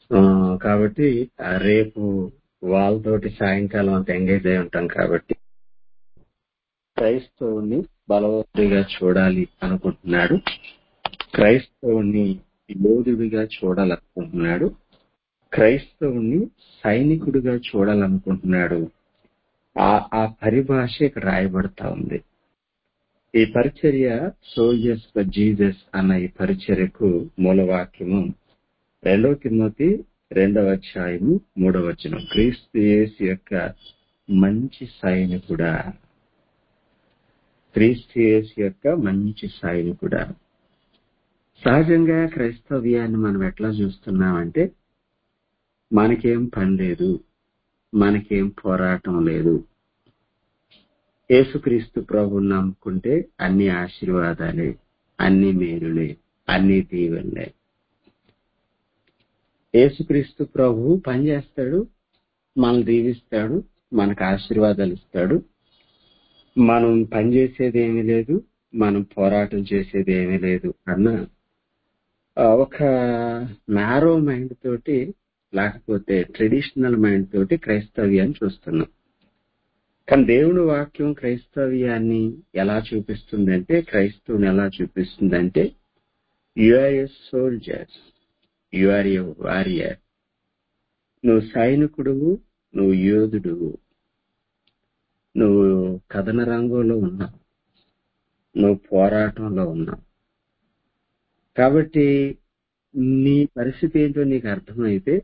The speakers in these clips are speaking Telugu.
ఆ, కాబట్టి ఆ, రేపు వాళ్ళతోటి సాయంకాలం అంత ఎంగేజ్ అయి ఉంటాం కాబట్టి క్రైస్తవుని బలవంతుడిగా చూడాలి అనుకుంటున్నాడు క్రైస్తవుని యోధుడిగా చూడాలనుకుంటున్నాడు క్రైస్తవుని సైనికుడిగా చూడాలనుకుంటున్నాడు ఆ ఆ పరిభాష ఇక్కడ రాయబడతా ఉంది ఈ పరిచర్య సోల్జర్స్ ఫర్ జీసస్ అన్న ఈ పరిచర్యకు మూలవాక్యము రెండవ తిమ్మతి రెండవ అధ్యాయము మూడవ వచనం క్రీస్తు యేసు యొక్క మంచి సైనికుడా క్రీస్తు యేసు యొక్క మంచి సైనికుడా సహజంగా క్రైస్తవ్యాన్ని మనం ఎట్లా చూస్తున్నామంటే మనకేం పని లేదు మనకేం పోరాటం లేదు యేసుక్రీస్తు ప్రభుని నమ్ముకుంటే అన్ని ఆశీర్వాదాలే అన్ని మేలులే అన్ని దీవెనలే యేసుక్రీస్తు ప్రభు పనిచేస్తాడు మనల్ని దీవిస్తాడు మనకు ఆశీర్వాదాలు ఇస్తాడు మనం పనిచేసేది ఏమీ లేదు మనం పోరాటం చేసేది ఏమీ లేదు అన్న ఆ, ఒక నారో మైండ్ తోటి లేకపోతే ట్రెడిషనల్ మైండ్ తోటి క్రైస్తవ్యాన్ని చూస్తున్నాం కానీ దేవుని వాక్యం క్రైస్తవ్యాన్ని ఎలా చూపిస్తుందంటే క్రైస్తవుని ఎలా చూపిస్తుందంటే you are a soldier you are a warrior నువ్వు సైనికుడువు నువ్వు యోధుడువు నువ్వు కథన రంగంలో ఉన్నావు నువ్వు పోరాటంలో ఉన్నావు కాబట్టి నీ పరిస్థితి ఏంటో నీకు అర్థమైతే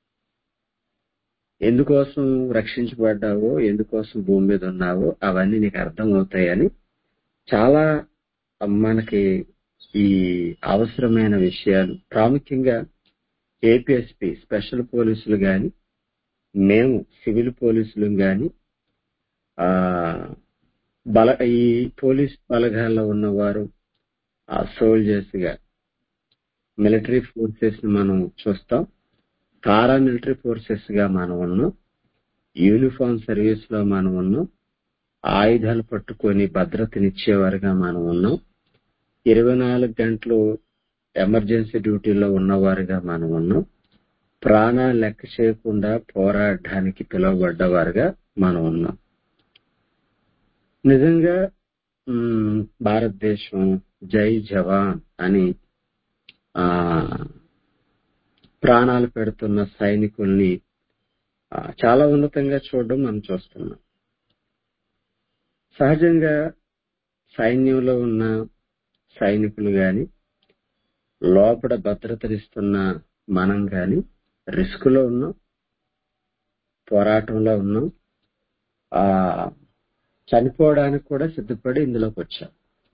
ఎందుకోసం రక్షించబడ్డావో ఎందుకోసం భూమి మీద ఉన్నావో అవన్నీ నీకు అర్థమవుతాయని చాలా మనకి ఈ అవసరమైన విషయాలు ప్రాముఖ్యంగా ఏపీఎస్పి స్పెషల్ పోలీసులు గాని మేము సివిల్ పోలీసులు గాని ఆ బల ఈ పోలీస్ బలగాల్లో ఉన్నవారు ఆ సోల్జర్స్ గా మిలిటరీ ఫోర్సెస్ ని మనం చూస్తాం పారా మిలిటరీ ఫోర్సెస్ గా మనం ఉన్నాం యూనిఫామ్ సర్వీస్ లో మనం ఉన్నాం ఆయుధాలు పట్టుకొని భద్రతనిచ్చేవారుగా మనం ఉన్నాం ఇరవై నాలుగు గంటలు ఎమర్జెన్సీ డ్యూటీలో ఉన్నవారుగా మనం ఉన్నాం ప్రాణాలు లెక్క చేయకుండా పోరాడడానికి పిలువబడ్డవారుగా మనం ఉన్నాం నిజంగా మ్, భారతదేశం జై జవాన్ అని ఆ ప్రాణాలు పెడుతున్న సైనికుల్ని ఆ, చాలా ఉన్నతంగా చూడడం మనం చూస్తున్నాం సహజంగా సైన్యంలో ఉన్న సైనికులు గాని లోపల భద్రతనిస్తున్న మనం గాని రిస్క్ లో ఉన్నాం పోరాటంలో ఉన్నాం ఆ చనిపోవడానికి కూడా సిద్ధపడి ఇందులోకి వచ్చాం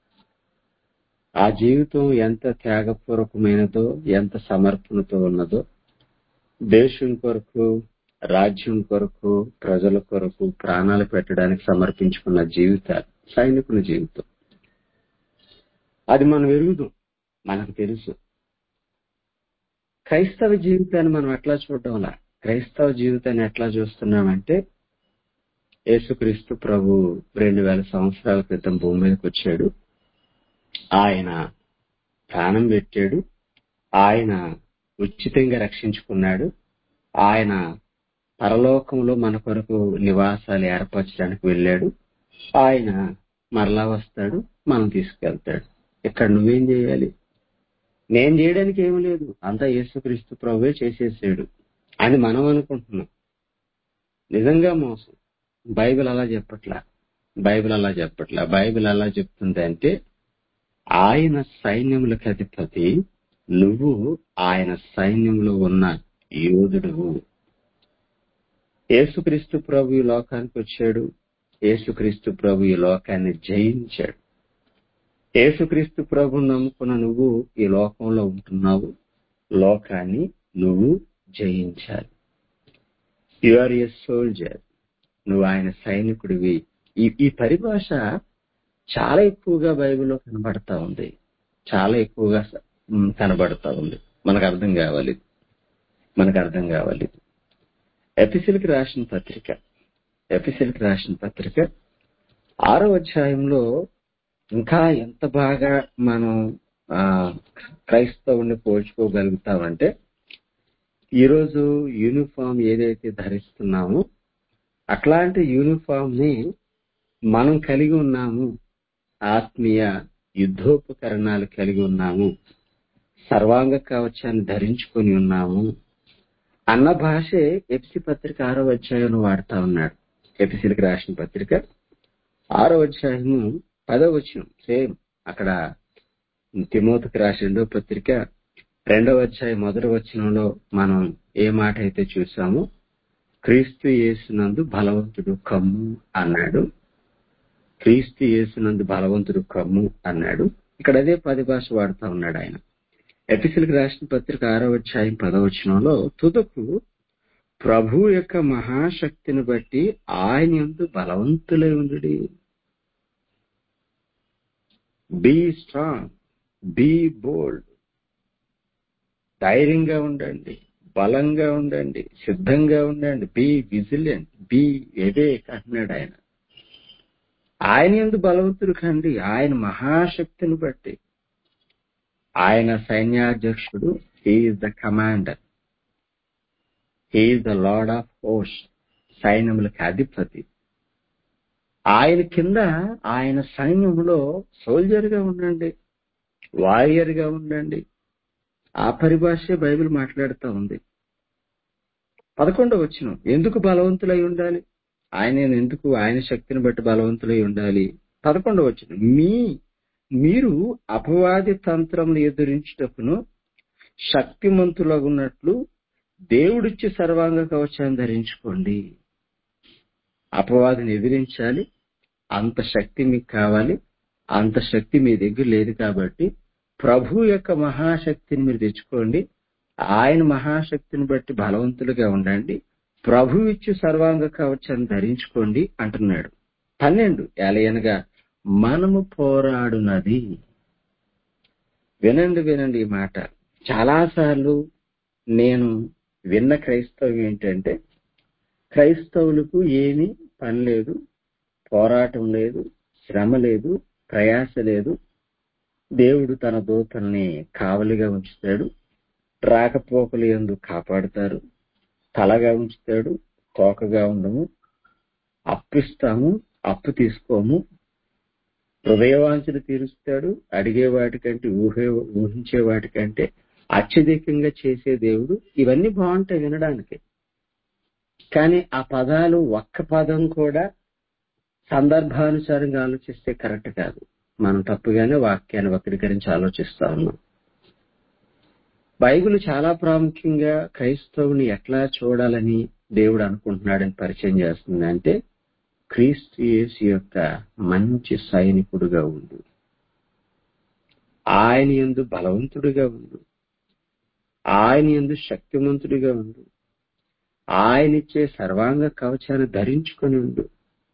ఆ జీవితం ఎంత త్యాగపూర్వకమైనదో ఎంత సమర్పణతో ఉన్నదో దేశం కొరకు రాజ్యం కొరకు ప్రజల కొరకు ప్రాణాలు పెట్టడానికి సమర్పించుకున్న జీవితాలు సైనికుల జీవితం అది మనం ఎరుగుదాం మనకు తెలుసు క్రైస్తవ జీవితాన్ని మనం ఎట్లా చూడడంలా క్రైస్తవ జీవితాన్ని ఎట్లా చూస్తున్నామంటే యేసుక్రీస్తు ప్రభు రెండు వేల సంవత్సరాల క్రితం భూమి మీదకి వచ్చాడు ఆయన ప్రాణం పెట్టాడు ఆయన ఉచితంగా రక్షించుకున్నాడు ఆయన పరలోకంలో మన కొరకు నివాసాలు ఏర్పరచడానికి వెళ్ళాడు ఆయన మరలా వస్తాడు మనం తీసుకెళ్తాడు ఇక్కడ నువ్వేం చేయాలి నేను చేయడానికి ఏమీ లేదు అంతా యేసుక్రీస్తు ప్రభువే చేసేసాడు అని మనం అనుకుంటున్నాం నిజంగా మోసం బైబిల్ అలా చెప్పట్లా బైబిల్ అలా చెప్పట్లా బైబిల్ అలా చెప్తుంది అంటే ఆయన సైన్యములకు అధిపతి నువ్వు ఆయన సైన్యంలో ఉన్న యోధుడు యేసుక్రీస్తు ప్రభు ఈ లోకానికి వచ్చాడు యేసుక్రీస్తు ప్రభు ఈ లోకాన్ని జయించాడు యేసుక్రీస్తు ప్రభు నమ్ముకున్న నువ్వు ఈ లోకంలో ఉంటున్నావు లోకాన్ని నువ్వు జయించాలి యు ఆర్ ఎ సోల్జర్ నువ్వు ఆయన సైనికుడివి ఈ ఈ పరిభాష చాలా ఎక్కువగా బైబిల్లో కనబడతా ఉంది చాలా ఎక్కువగా స- మ్, కనబడతా ఉంది మనకు అర్థం కావాలి మనకు అర్థం కావాలి ఎపిసిల్కి రాసిన పత్రిక ఎపిసిల్కి రాసిన పత్రిక ఆరో అధ్యాయంలో ఇంకా ఎంత బాగా మనం ఆ, క్రైస్తవుని పోల్చుకోగలుగుతామంటే ఈరోజు యూనిఫామ్ ఏదైతే ధరిస్తున్నామో అట్లాంటి యూనిఫామ్ ని మనం కలిగి ఉన్నాము ఆత్మీయ యుద్ధోపకరణాలు కలిగి ఉన్నాము సర్వాంగ కవచాన్ని ధరించుకొని ఉన్నాము అన్న భాషే ఎపిసి పత్రిక ఆరో అధ్యాయంలో వాడుతా ఉన్నాడు ఎపిసిలకు రాసిన పత్రిక ఆరో అధ్యాయము పదో వచనం సేమ్ అక్కడ తిమోతికి రాసిన రెండో పత్రిక రెండవ అధ్యాయం మొదటి వచనంలో మనం ఏ మాట అయితే చూసామో క్రీస్తు యేసునందు బలవంతుడు కమ్ము అన్నాడు క్రీస్తు యేసునందు బలవంతుడు కమ్ము అన్నాడు ఇక్కడ అదే పది భాష వాడుతా ఉన్నాడు ఆయన ఎపిసిల్కి రాసిన పత్రిక ఆరో అధ్యాయం పదవచనంలో తుదకు ప్రభు యొక్క మహాశక్తిని బట్టి ఆయన ఎందు బలవంతులై ఉండు బీ స్ట్రాంగ్ బీ బోల్డ్ ధైర్యంగా ఉండండి బలంగా ఉండండి సిద్ధంగా ఉండండి బీ విజిలెంట్ బీ ఎవేక్ అంటున్నాడు ఆయన ఆయన ఎందు బలవంతుడు కండి ఆయన మహాశక్తిని బట్టి ఆయన సైన్యాధ్యక్షుడు he is the commander he is the lord of host సైన్యములకు అధిపతి ఆయన కింద ఆయన సైన్యంలో సోల్జర్ గా ఉండండి వారియర్ గా ఉండండి ఆ పరిభాషే బైబిల్ మాట్లాడుతూ ఉంది పదకొండవ వచ్చిన ఎందుకు బలవంతులై ఉండాలి ఆయన ఎందుకు ఆయన శక్తిని బట్టి బలవంతులై ఉండాలి పదకొండవ వచ్చిన మీ మీరు అపవాది తంత్రములు ఎదురించుటకును శక్తిమంతులగున్నట్లు దేవుడిచ్చి సర్వాంగ కవచాన్ని ధరించుకోండి అపవాదిని ఎదిరించాలి అంత శక్తి మీకు కావాలి అంత శక్తి మీ దగ్గర లేదు కాబట్టి ప్రభు యొక్క మహాశక్తిని మీరు తెచ్చుకోండి ఆయన మహాశక్తిని బట్టి బలవంతులుగా ఉండండి ప్రభు ఇచ్చి సర్వాంగ కవచాన్ని ధరించుకోండి అంటున్నాడు పన్నెండు ఏలయనగా మనము పోరాడునది వినండి వినండి ఈ మాట చాలాసార్లు నేను విన్న క్రైస్తవం ఏంటంటే క్రైస్తవులకు ఏమీ పని లేదు పోరాటం లేదు శ్రమ లేదు ప్రయాస లేదు దేవుడు తన దూతల్ని కావలిగా ఉంచుతాడు రాకపోకలు ఎందు కాపాడుతారు తలగా ఉంచుతాడు తోకగా ఉండము అప్పిస్తాము అప్పు తీసుకోము హృదయవాంఛలు తీరుస్తాడు అడిగే వాటికంటే ఊహే ఊహించే వాటికంటే అత్యధికంగా చేసే దేవుడు ఇవన్నీ బాగుంటాయి వినడానికి కానీ ఆ పదాలు ఒక్క పదం కూడా సందర్భానుసారంగా ఆలోచిస్తే కరెక్ట్ కాదు మనం తప్పుగానే వాక్యాన్ని వక్రీకరించి ఆలోచిస్తా ఉన్నాం బైబిల్ చాలా ప్రాముఖ్యంగా క్రైస్తవుని ఎట్లా చూడాలని దేవుడు అనుకుంటున్నాడని పరిచయం చేస్తుంది అంటే క్రీస్తు యేసు యొక్క మంచి సైనికుడుగా ఉండు ఆయన ఎందు బలవంతుడిగా ఉండు ఆయన ఎందు శక్తిమంతుడిగా ఉండు ఆయనిచ్చే సర్వాంగ కవచాన్ని ధరించుకొని ఉండు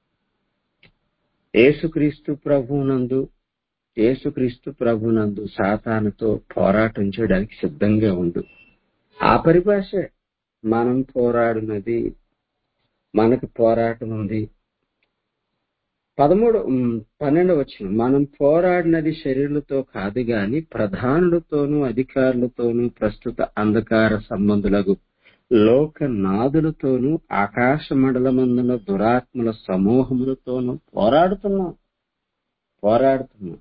యేసుక్రీస్తు ప్రభునందు యేసుక్రీస్తు ప్రభునందు సాతానుతో పోరాటం చేయడానికి సిద్ధంగా ఉండు ఆ పరిభాష మనం పోరాడున్నది మనకు పోరాటం ఉంది పదమూడు పన్నెండు వచ్చిన మనం పోరాడినది శరీరులతో కాదు గాని ప్రధానులతోనూ అధికారులతోనూ ప్రస్తుత అంధకార సంబంధులకు లోక నాదులతోనూ ఆకాశ మండలమందున దురాత్మల సమూహములతోనూ పోరాడుతున్నాం పోరాడుతున్నాం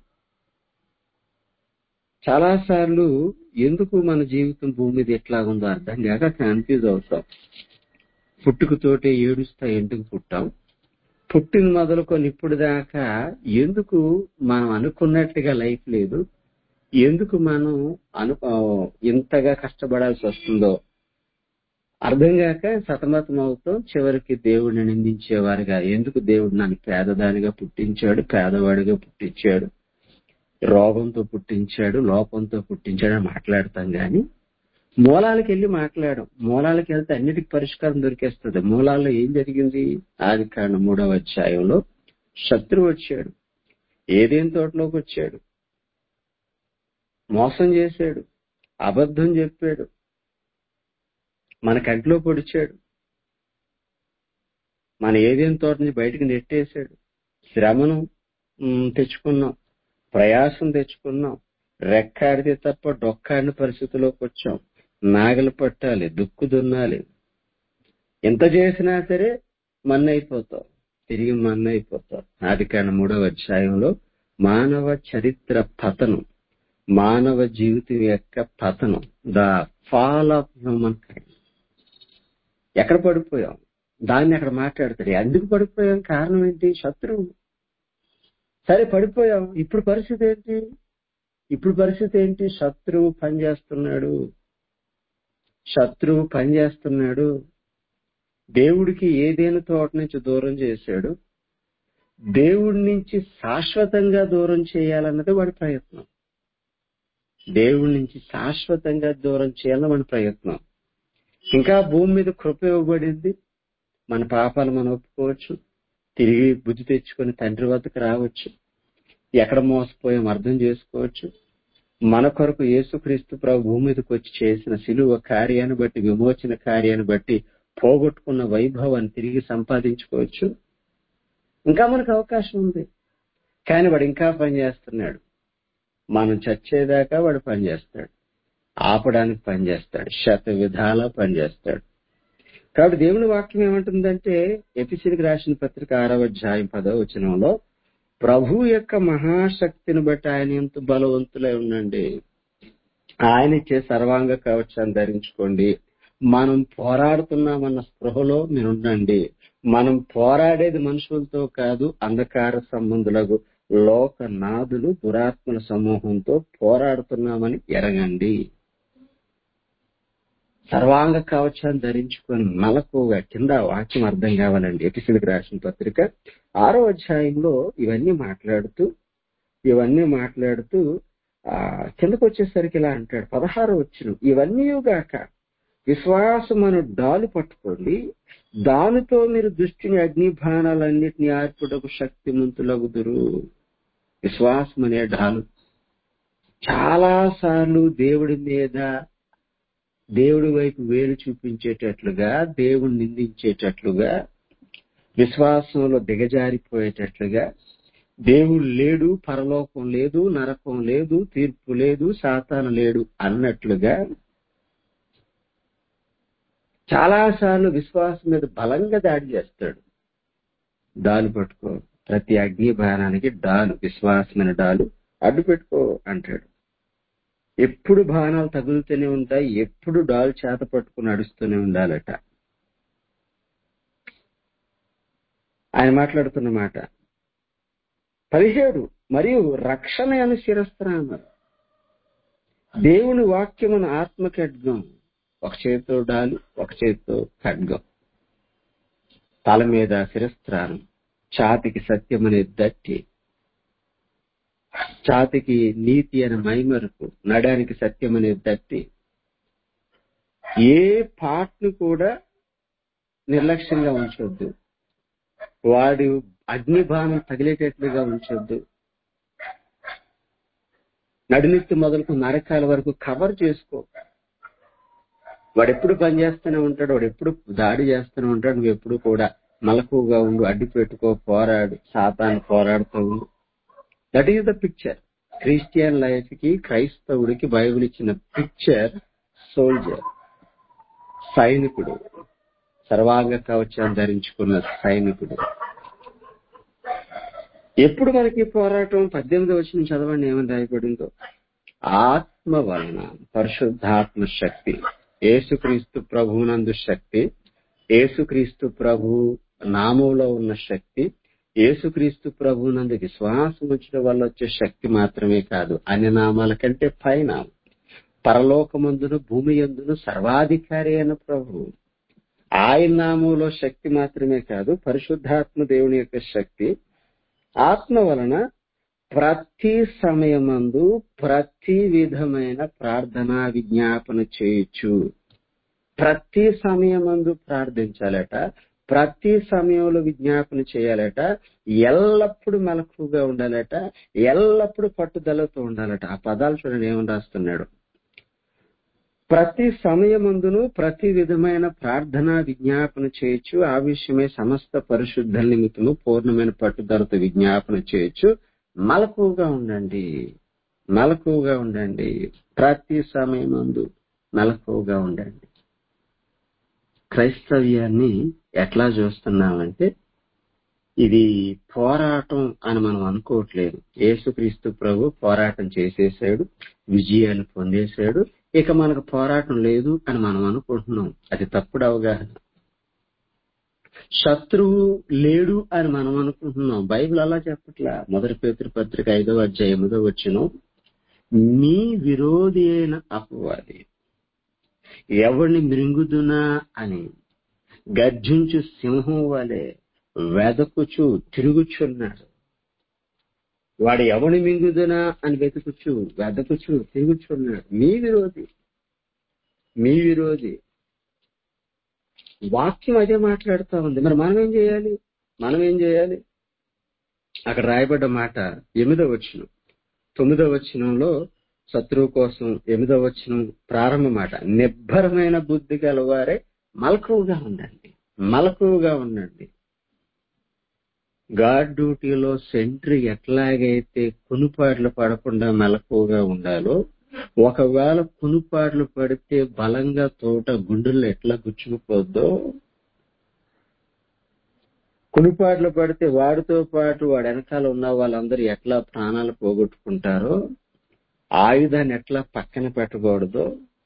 చాలాసార్లు ఎందుకు మన జీవితం భూమి మీద ఎట్లా ఉందో అర్థం కాక కన్ఫ్యూజ్ అవుతాం పుట్టుకతోటే ఏడుస్తా ఎందుకు పుట్టాం పుట్టిన మొదలుకొని ఇప్పుడు దాకా ఎందుకు మనం అనుకున్నట్టుగా లైఫ్ లేదు ఎందుకు మనం అను ఇంతగా కష్టపడాల్సి వస్తుందో అర్థం కాక సతమతం అవుతాం చివరికి దేవుడిని నిందించేవారుగా ఎందుకు దేవుడు నన్ను పేదదానిగా పుట్టించాడు పేదవాడిగా పుట్టించాడు రోగంతో పుట్టించాడు లోపంతో పుట్టించాడు అని మాట్లాడతాం గాని మూలాలకు వెళ్ళి మాట్లాడడం మూలాలకు వెళ్తే అన్నిటికి పరిష్కారం దొరికేస్తుంది మూలాల్లో ఏం జరిగింది ఆది కాండ మూడవ అధ్యాయంలో శత్రువు వచ్చాడు ఏదేం తోటలోకి వచ్చాడు మోసం చేశాడు అబద్ధం చెప్పాడు మన కంటిలో పొడిచాడు మన ఏదేం తోట నుంచి బయటకు నెట్టేశాడు శ్రమను తెచ్చుకున్నాం ప్రయాసం తెచ్చుకున్నాం రెక్కాడితే తప్ప డొక్కాడిన పరిస్థితిలోకి వచ్చాం నాగలు పట్టాలి దుక్కు దున్నాలి ఎంత చేసినా సరే మన్నైపోతావు తిరిగి మన్నైపోతావు ఆది కాండ మూడవ అధ్యాయంలో మానవ చరిత్ర పతనం మానవ జీవితం యొక్క పతనం the fall of humankind ఎక్కడ పడిపోయాం దాన్ని అక్కడ మాట్లాడతాడు ఎందుకు పడిపోయాం కారణం ఏంటి శత్రువు సరే పడిపోయాం ఇప్పుడు పరిస్థితి ఏంటి ఇప్పుడు పరిస్థితి ఏంటి శత్రువు పనిచేస్తున్నాడు శత్రువు పనిచేస్తున్నాడు దేవుడికి ఏదేని తోట నుంచి దూరం చేశాడు దేవుడి నుంచి శాశ్వతంగా దూరం చేయాలన్నది వాడి ప్రయత్నం దేవుడి నుంచి శాశ్వతంగా దూరం చేయాలని వాడి ప్రయత్నం ఇంకా భూమి మీద కృప ఇవ్వబడింది మన పాపాలు మనం ఒప్పుకోవచ్చు తిరిగి బుద్ధి తెచ్చుకొని తండ్రి వద్దకు రావచ్చు ఎక్కడ మోసపోయాం అర్థం చేసుకోవచ్చు మన కొరకు యేసుక్రీస్తు ప్రభు భూమి మీదకి వచ్చి చేసిన సిలువ కార్యాన్ని బట్టి విమోచన కార్యాన్ని బట్టి పోగొట్టుకున్న వైభవాన్ని తిరిగి సంపాదించుకోవచ్చు ఇంకా మనకు అవకాశం ఉంది కానీ వాడు ఇంకా పనిచేస్తున్నాడు మనం చచ్చేదాకా వాడు పనిచేస్తాడు ఆపడానికి పనిచేస్తాడు శత విధాలా పనిచేస్తాడు కాబట్టి దేవుని వాక్యం ఏమంటుందంటే ఎపిసిడికి రాసిన పత్రిక ఆరవ అధ్యాయం పదవ వచనంలో ప్రభు యొక్క మహాశక్తిని బట్టి ఆయన ఎంత బలవంతులై ఉండండి ఆయన ఇచ్చే సర్వాంగ కవచాన్ని ధరించుకోండి మనం పోరాడుతున్నామన్న స్పృహలో మీరు ఉండండి మనం పోరాడేది మనుషులతో కాదు అంధకార సంబంధులకు లోక నాదులు దురాత్మల సమూహంతో పోరాడుతున్నామని ఎరగండి సర్వాంగ కవచాన్ని ధరించుకొని నలకుగా కింద వాక్యం అర్థం కావాలండి ఎపిసిడికి రాసిన పత్రిక ఆరో అధ్యాయంలో ఇవన్నీ మాట్లాడుతూ ఇవన్నీ మాట్లాడుతూ ఆ కిందకు వచ్చేసరికి ఇలా అంటాడు పదహారు వచ్చిన ఇవన్నీ గాక విశ్వాసమను డాలు పట్టుకోండి దానితో మీరు దృష్టిని అగ్ని బాణాలన్నిటిని ఆర్పుటకు శక్తిమంతులగుదురు విశ్వాసం అనే డాలు చాలా సార్లు దేవుడి మీద దేవుడి వైపు వేలు చూపించేటట్లుగా దేవుని నిందించేటట్లుగా విశ్వాసంలో దిగజారిపోయేటట్లుగా దేవుడు లేడు పరలోకం లేదు నరకం లేదు తీర్పు లేదు సాతాను లేడు అన్నట్లుగా చాలా సార్లు విశ్వాసం మీద బలంగా దాడి చేస్తాడు డాలు పట్టుకో ప్రతి అగ్ని బాణానికి డాలు విశ్వాసమైన డాలు అడ్డు పెట్టుకో అంటాడు ఎప్పుడు బాణాలు తగులుతూనే ఉంటాయి ఎప్పుడు డాల్ చేత పట్టుకుని నడుస్తూనే ఉండాలట ఆయన మాట్లాడుతున్న మాట పదిహేడు మరియు రక్షణ అని శిరస్త్రామ దేవుని వాక్యమును ఆత్మ ఖడ్గం ఒక చేతితో డాలు ఒక చేతితో ఖడ్గం తల మీద శిరస్త్రానం ఛాతికి సత్యం అనే దట్టి ఛాతికి నీతి అనే మైమరుపు నడానికి సత్యం అనే దట్టి ఏ పార్ట్ను కూడా నిర్లక్ష్యంగా ఉంచొద్దు వాడు అగ్నిబాణం తగిలేటట్లుగా ఉంచొద్దు నడినెత్తి మొదలుకు నరకాల వరకు కవర్ చేసుకో వాడు ఎప్పుడు పని చేస్తూనే ఉంటాడు వాడు ఎప్పుడు దాడి చేస్తూనే ఉంటాడు నువ్వు ఎప్పుడు కూడా మలకుగా ఉండు అడ్డు పెట్టుకో పోరాడు సాతాన్ని పోరాడుతూ ఉండు that is the picture Christian life కి క్రైస్తవుడికి బైబిల్ ఇచ్చిన పిక్చర్ సోల్జర్ సైనికుడు సర్వాంగ కవచాన్ని ధరించుకున్న సైనికుడు ఎప్పుడు మనకి పోరాటం పద్దెనిమిది వచ్చిన చదవండి ఏమని రాయబడిందో ఆత్మ వలన పరిశుద్ధాత్మ శక్తి ఏసుక్రీస్తు ప్రభునందు శక్తి ఏసుక్రీస్తు ప్రభు నామంలో ఉన్న శక్తి ఏసుక్రీస్తు ప్రభునందు విశ్వాసం వచ్చిన వల్ల వచ్చే శక్తి మాత్రమే కాదు అన్ని నామాల కంటే పైన పరలోకమందును భూమి ఎందును సర్వాధికారి అయిన ప్రభు ఆయన నామంలో శక్తి మాత్రమే కాదు పరిశుద్ధాత్మ దేవుని యొక్క శక్తి ఆత్మ వలన ప్రతి సమయమందు ప్రతి విధమైన ప్రార్థనా విజ్ఞాపన చేయొచ్చు ప్రతి సమయమందు ప్రార్థించాలట ప్రతి సమయంలో విజ్ఞాపన చేయాలట ఎల్లప్పుడూ మెలకుగా ఉండాలట ఎల్లప్పుడూ పట్టుదలతో ఉండాలట ఆ పదాలు చూడండి ఏమని రాస్తున్నాడు ప్రతి సమయమందును ప్రతి విధమైన ప్రార్థన విజ్ఞాపన చేయొచ్చు ఆ విషయమే సమస్త పరిశుద్ధ నిమిత్తము పూర్ణమైన పట్టుదలతో విజ్ఞాపన చేయొచ్చు మలకుగా ఉండండి మలకుగా ఉండండి ప్రతి సమయమందు మెలకువగా ఉండండి క్రైస్తవ్యాన్ని ఎట్లా చూస్తున్నామంటే ఇది పోరాటం అని మనం అనుకోవట్లేదు యేసుక్రీస్తు ప్రభు పోరాటం చేసేసాడు విజయాన్ని పొందేశాడు ఇక మనకు పోరాటం లేదు అని మనం అనుకుంటున్నాం అది తప్పుడు అవగాహన శత్రువు లేడు అని మనం అనుకుంటున్నాం బైబిల్ అలా చెప్పట్లా మొదటి పేతృ పత్రిక ఐదవ అధ్యాయముదో వచ్చిన మీ విరోధి అయిన అపవాది ఎవరిని మృంగుదునా అని గర్జించు సింహం వలె వెదకుచు తిరుగుచున్నాడు వాడు ఎవని మింగుదునా అని వెతుకుచు వెదకుచు తిరుగుచున్నాడు మీ విరోధి మీ విరోధి వాక్యం అదే మాట్లాడుతా ఉంది మరి మనం ఏం చేయాలి మనం ఏం చేయాలి అక్కడ రాయబడ్డ మాట ఎనిమిదో వచ్చిన తొమ్మిదో వచనంలో శత్రువు కోసం ఎనిమిదో వచనం ప్రారంభ మాట నిబ్బరమైన బుద్ధి గలవారే మలకువగా ఉండండి మలకువగా ఉండండి గాడ్ డ్యూటీలో సెంట్రీ ఎట్లాగైతే కునుపాట్లు పడకుండా మెలకువగా ఉండాలో ఒకవేళ కునుపాట్లు పడితే బలంగా తోట గుండెల్లో ఎట్లా గుచ్చుకుపోద్దో కునుపాట్లు పడితే వాడితో పాటు వాడి వెనకాల ఉన్న వాళ్ళందరూ ఎట్లా ప్రాణాలు పోగొట్టుకుంటారో ఆయుధాన్ని ఎట్లా పక్కన పెట్టకూడదో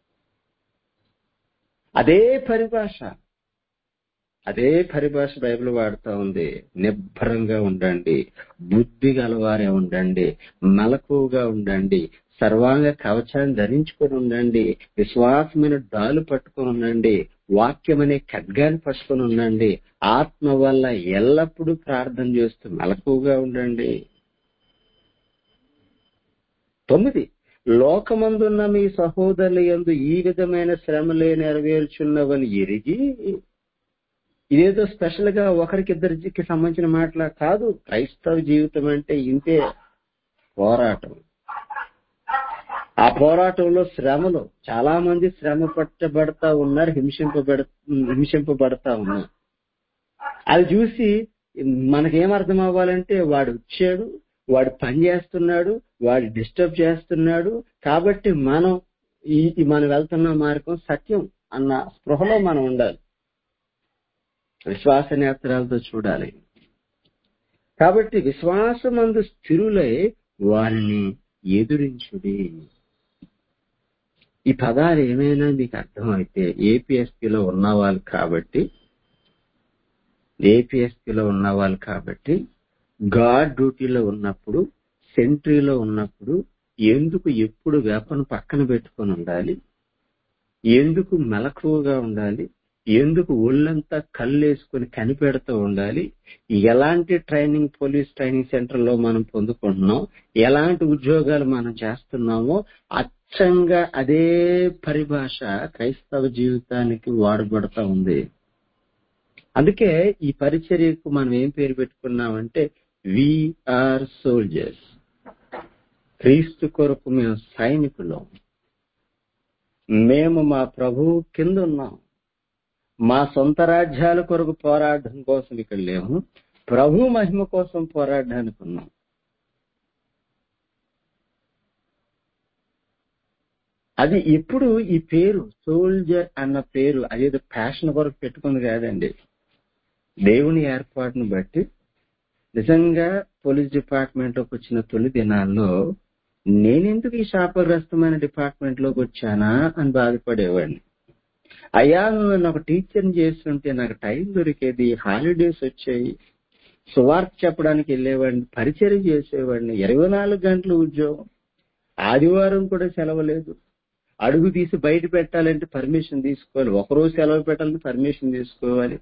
అదే పరిభాష అదే పరిభాష బైబిల్ వాడుతా ఉంది నిబ్బరంగా ఉండండి బుద్ధి గలవారే ఉండండి మెలకువగా ఉండండి సర్వాంగ కవచాన్ని ధరించుకొని ఉండండి విశ్వాసమైన డాలు పట్టుకొని ఉండండి వాక్యం అనే ఖడ్గాన్ని పట్టుకొని ఉండండి ఆత్మ వల్ల ఎల్లప్పుడూ ప్రార్థన చేస్తూ మెలకువగా ఉండండి తొమ్మిది లోకమందున్న మీ సహోదరుల యందు ఈ విధమైన శ్రమలే నెరవేర్చున్నవని ఎరిగి ఇదేదో స్పెషల్ గా ఒకరికిద్దరికి సంబంధించిన మాటలా కాదు క్రైస్తవ జీవితం అంటే ఇంతే పోరాటం ఆ పోరాటంలో శ్రమలు చాలా మంది శ్రమ పట్టబడతా ఉన్నారు హింసింపబడ హింసింపబడతా ఉన్నారు అది చూసి మనకేం అర్థం అవ్వాలంటే వాడు వచ్చాడు వాడు పని చేస్తున్నాడు వాడు డిస్టర్బ్ చేస్తున్నాడు కాబట్టి మనం ఈ ఈ మనం వెళ్తున్న మార్గం సత్యం అన్న స్పృహలో మనం ఉండాలి విశ్వాస నేత్రాలతో చూడాలి కాబట్టి విశ్వాసమందు స్థిరులై వారిని ఎదురించుడి ఈ పదాలు ఏమైనా మీకు అర్థమైతే ఏపీఎస్పీలో ఉన్నవాళ్ళు కాబట్టి ఏపీఎస్పీలో ఉన్నవాళ్ళు కాబట్టి గాడ్ డ్యూటీలో ఉన్నప్పుడు సెంట్రీలో ఉన్నప్పుడు ఎందుకు ఎప్పుడు వేపను పక్కన పెట్టుకొని ఉండాలి ఎందుకు మెలకువగా ఉండాలి ఎందుకు ఒళ్ళంతా కళ్ళేసుకుని కనిపెడుతూ ఉండాలి ఎలాంటి ట్రైనింగ్ పోలీస్ ట్రైనింగ్ సెంటర్ లో మనం పొందుకుంటున్నాం ఎలాంటి ఉద్యోగాలు మనం చేస్తున్నామో అచ్చంగా అదే పరిభాష క్రైస్తవ జీవితానికి వాడబడతా ఉంది అందుకే ఈ పరిచర్యకు మనం ఏం పేరు పెట్టుకున్నామంటే విఆర్ సోల్జర్స్ క్రీస్తు కొరకు మేము సైనికులం మేము మా ప్రభువు కింద ఉన్నాం మా సొంత రాజ్యాల కొరకు పోరాడడం కోసం ఇక్కడ లేము ప్రభు మహిమ కోసం పోరాడడానికి ఉన్నాం అది ఇప్పుడు ఈ పేరు సోల్జర్ అన్న పేరు అదేదో ప్యాషన్ కొరకు పెట్టుకుంది కాదండి దేవుని ఏర్పాటును బట్టి నిజంగా పోలీస్ డిపార్ట్మెంట్ లోకి వచ్చిన తొలి దినాల్లో నేనెందుకు ఈ శాపగ్రస్తమైన డిపార్ట్మెంట్ లోకి వచ్చానా అని బాధపడేవాడిని అయ్యా నన్ను ఒక టీచర్ని చేస్తుంటే నాకు టైం దొరికేది హాలిడేస్ వచ్చాయి సువార్త చెప్పడానికి వెళ్ళేవాడిని పరిచయం చేసేవాడిని ఇరవై నాలుగు గంటల ఉద్యోగం ఆదివారం కూడా సెలవు లేదు అడుగు తీసి బయట పెట్టాలంటే పర్మిషన్ తీసుకోవాలి ఒకరోజు సెలవు పెట్టాలంటే పర్మిషన్ తీసుకోవాలి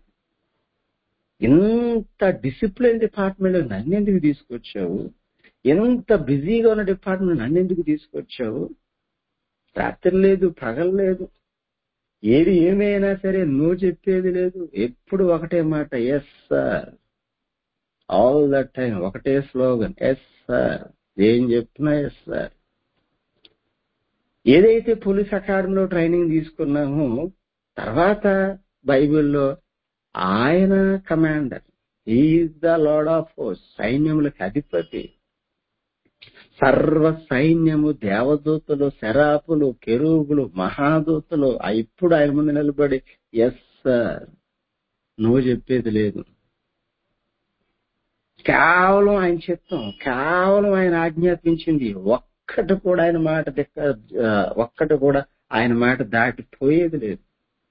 ఎంత డిసిప్లిన్ డిపార్ట్మెంట్ నన్ను ఎందుకు తీసుకొచ్చావు ఎంత బిజీగా ఉన్న డిపార్ట్మెంట్ నన్ను ఎందుకు తీసుకొచ్చావు రాత్రి లేదు పగలు లేదు ఏది ఏమైనా సరే నువ్వు చెప్పేది లేదు ఎప్పుడు ఒకటే మాట yes sir all the time ఒకటే స్లోగన్ ఎస్ సార్ ఏం చెప్పినా ఎస్ సార్ ఏదైతే పోలీస్ అకాడమీలో ట్రైనింగ్ తీసుకున్నామో తర్వాత బైబిల్లో ఆయన commander is the lord of force సైన్యములకు అధిపతి సర్వ సైన్యము దేవదూతలు శరాపులు కెరూబులు మహాదూతలు ఆ ఇప్పుడు ఆయన ముందు నిలబడి ఎస్ సార్ నువ్వు చెప్పేది లేదు కేవలం ఆయన చిత్తం కేవలం ఆయన ఆజ్ఞాపించింది ఒక్కటి కూడా ఆయన మాట దిక్క ఆ, ఒక్కటి కూడా ఆయన మాట దాటిపోయేది లేదు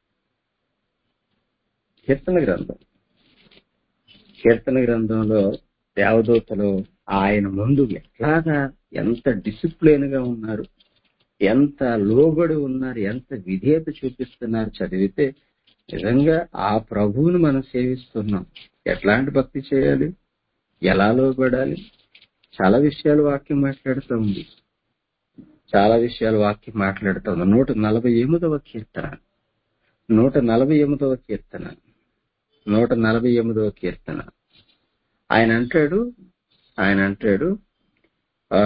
కీర్తన గ్రంథం కీర్తన గ్రంథంలో దేవదూతలు ఆయన ముందు ఎట్లాగా ఎంత డిసిప్లిన్ గా ఉన్నారు ఎంత లోబడి ఉన్నారు ఎంత విధేయత చూపిస్తున్నారు చదివితే నిజంగా ఆ ప్రభువుని మనం సేవిస్తున్నాం ఎట్లాంటి భక్తి చేయాలి ఎలా లోబడాలి చాలా విషయాలు వాక్యం మాట్లాడుతూ ఉంది చాలా విషయాలు వాక్యం మాట్లాడుతూ ఉంది నూట నలభై ఎనిమిదవ కీర్తన నూట నలభై ఎనిమిదవ కీర్తన నూట నలభై ఎనిమిదవ కీర్తన ఆయన అంటాడు ఆయన అంటాడు ఆ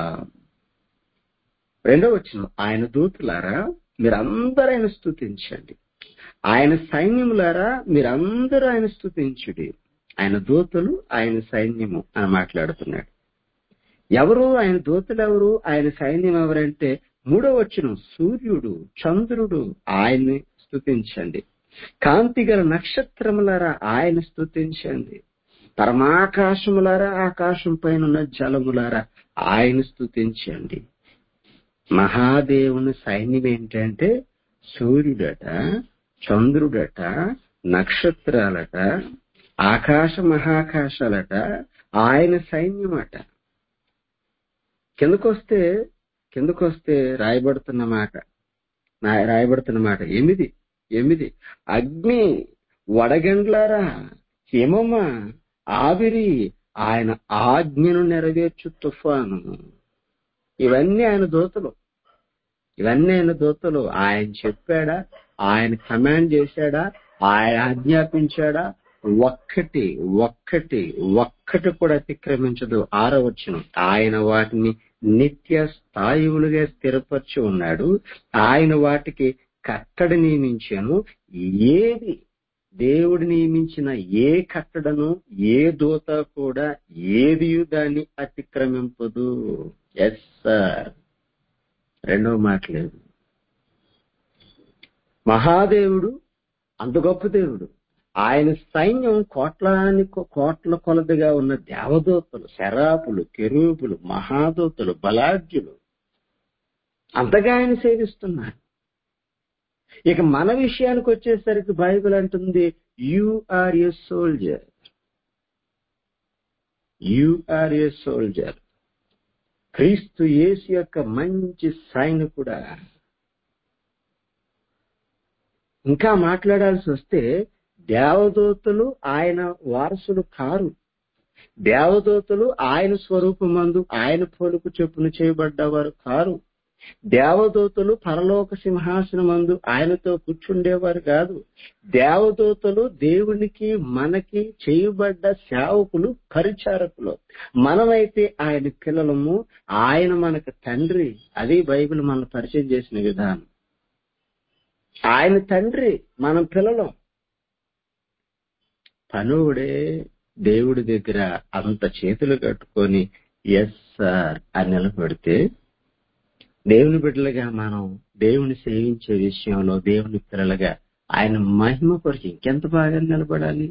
రెండో వచ్చిన ఆయన దూతులారా మీరందరూ ఆయన స్తుతించండి ఆయన సైన్యములారా మీరందరూ ఆయన స్తుతించుడి ఆయన దూతలు ఆయన సైన్యము అని మాట్లాడుతున్నాడు ఎవరు ఆయన దూతలు ఎవరు ఆయన సైన్యం ఎవరంటే మూడో వచ్చిన సూర్యుడు చంద్రుడు ఆయన్ని స్తుతించండి కాంతి గల నక్షత్రములారా ఆయన స్తుతించండి పరమాకాశములారా ఆకాశం పైన ఉన్న జలములారా ఆయన స్తుతించండి మహాదేవుని సైన్యం ఏంటంటే సూర్యుడట చంద్రుడట నక్షత్రాలట ఆకాశ మహాకాశాలట ఆయన సైన్యమట కిందకొస్తే కిందకొస్తే రాయబడుతున్న మాట నా- రాయబడుతున్న మాట ఎనిమిది ఎనిమిది అగ్ని వడగండ్లారా హిమమ ఆవిరి ఆయన ఆజ్ఞను నెరవేర్చు తుఫాను ఇవన్నీ ఆయన దూతలు ఇవన్నీ ఆయన దూతలు ఆయన చెప్పాడా ఆయన కమాండ్ చేశాడా ఆయన ఆజ్ఞాపించాడా ఒక్కటి ఒక్కటి ఒక్కటి కూడా అతిక్రమించదు ఆరవచ్చును ఆయన వాటిని నిత్య స్థాయువులుగా స్థిరపరిచి ఉన్నాడు ఆయన వాటికి కట్టడి నియమించాను ఏది దేవుడు నియమించిన ఏ కట్టడను ఏ దూత కూడా ఏది దాన్ని అతిక్రమింపదు ఎస్ సార్ రెండవ మాట లేదు మహాదేవుడు అంత గొప్ప దేవుడు ఆయన సైన్యం కోట్లాని కోట్ల కొలదిగా ఉన్న దేవదూతలు శరాపులు కెరూపులు మహాదూతలు బలాఢ్యులు అంతగా ఆయన సేవిస్తున్నారు ఇక మన విషయానికి వచ్చేసరికి బైబిల్ అంటుంది you are a soldier you are a soldier Kreestu Yesu యొక్క మంచి సైనికుడా ఇంకా మాట్లాడాల్సి వస్తే దేవదూతలు ఆయన వారసులు కారు దేవదూతలు ఆయన స్వరూపమందు ఆయన పోలుకు చెప్పును చేయబడ్డవారు కారు దేవదూతలు పరలోక సింహాసనమందు ఆయనతో కూర్చుండేవారు కాదు దేవదూతలు దేవునికి మనకి చేయబడ్డ సేవకులు పరిచారకులు మనమైతే ఆయన పిల్లలము ఆయన మనకు తండ్రి అది బైబిల్ మనం పరిచయం చేసిన విధానం ఆయన తండ్రి మనం పిల్లలం పనువుడే దేవుడి దగ్గర అంత చేతులు కట్టుకొని ఎస్ సార్ అని నిలబెడితే దేవుని బిడ్డలుగా మనం దేవుని సేవించే విషయంలో దేవుని పిల్లలుగా ఆయన మహిమ కొరకు ఇంకెంత బాగా నిలబడాలి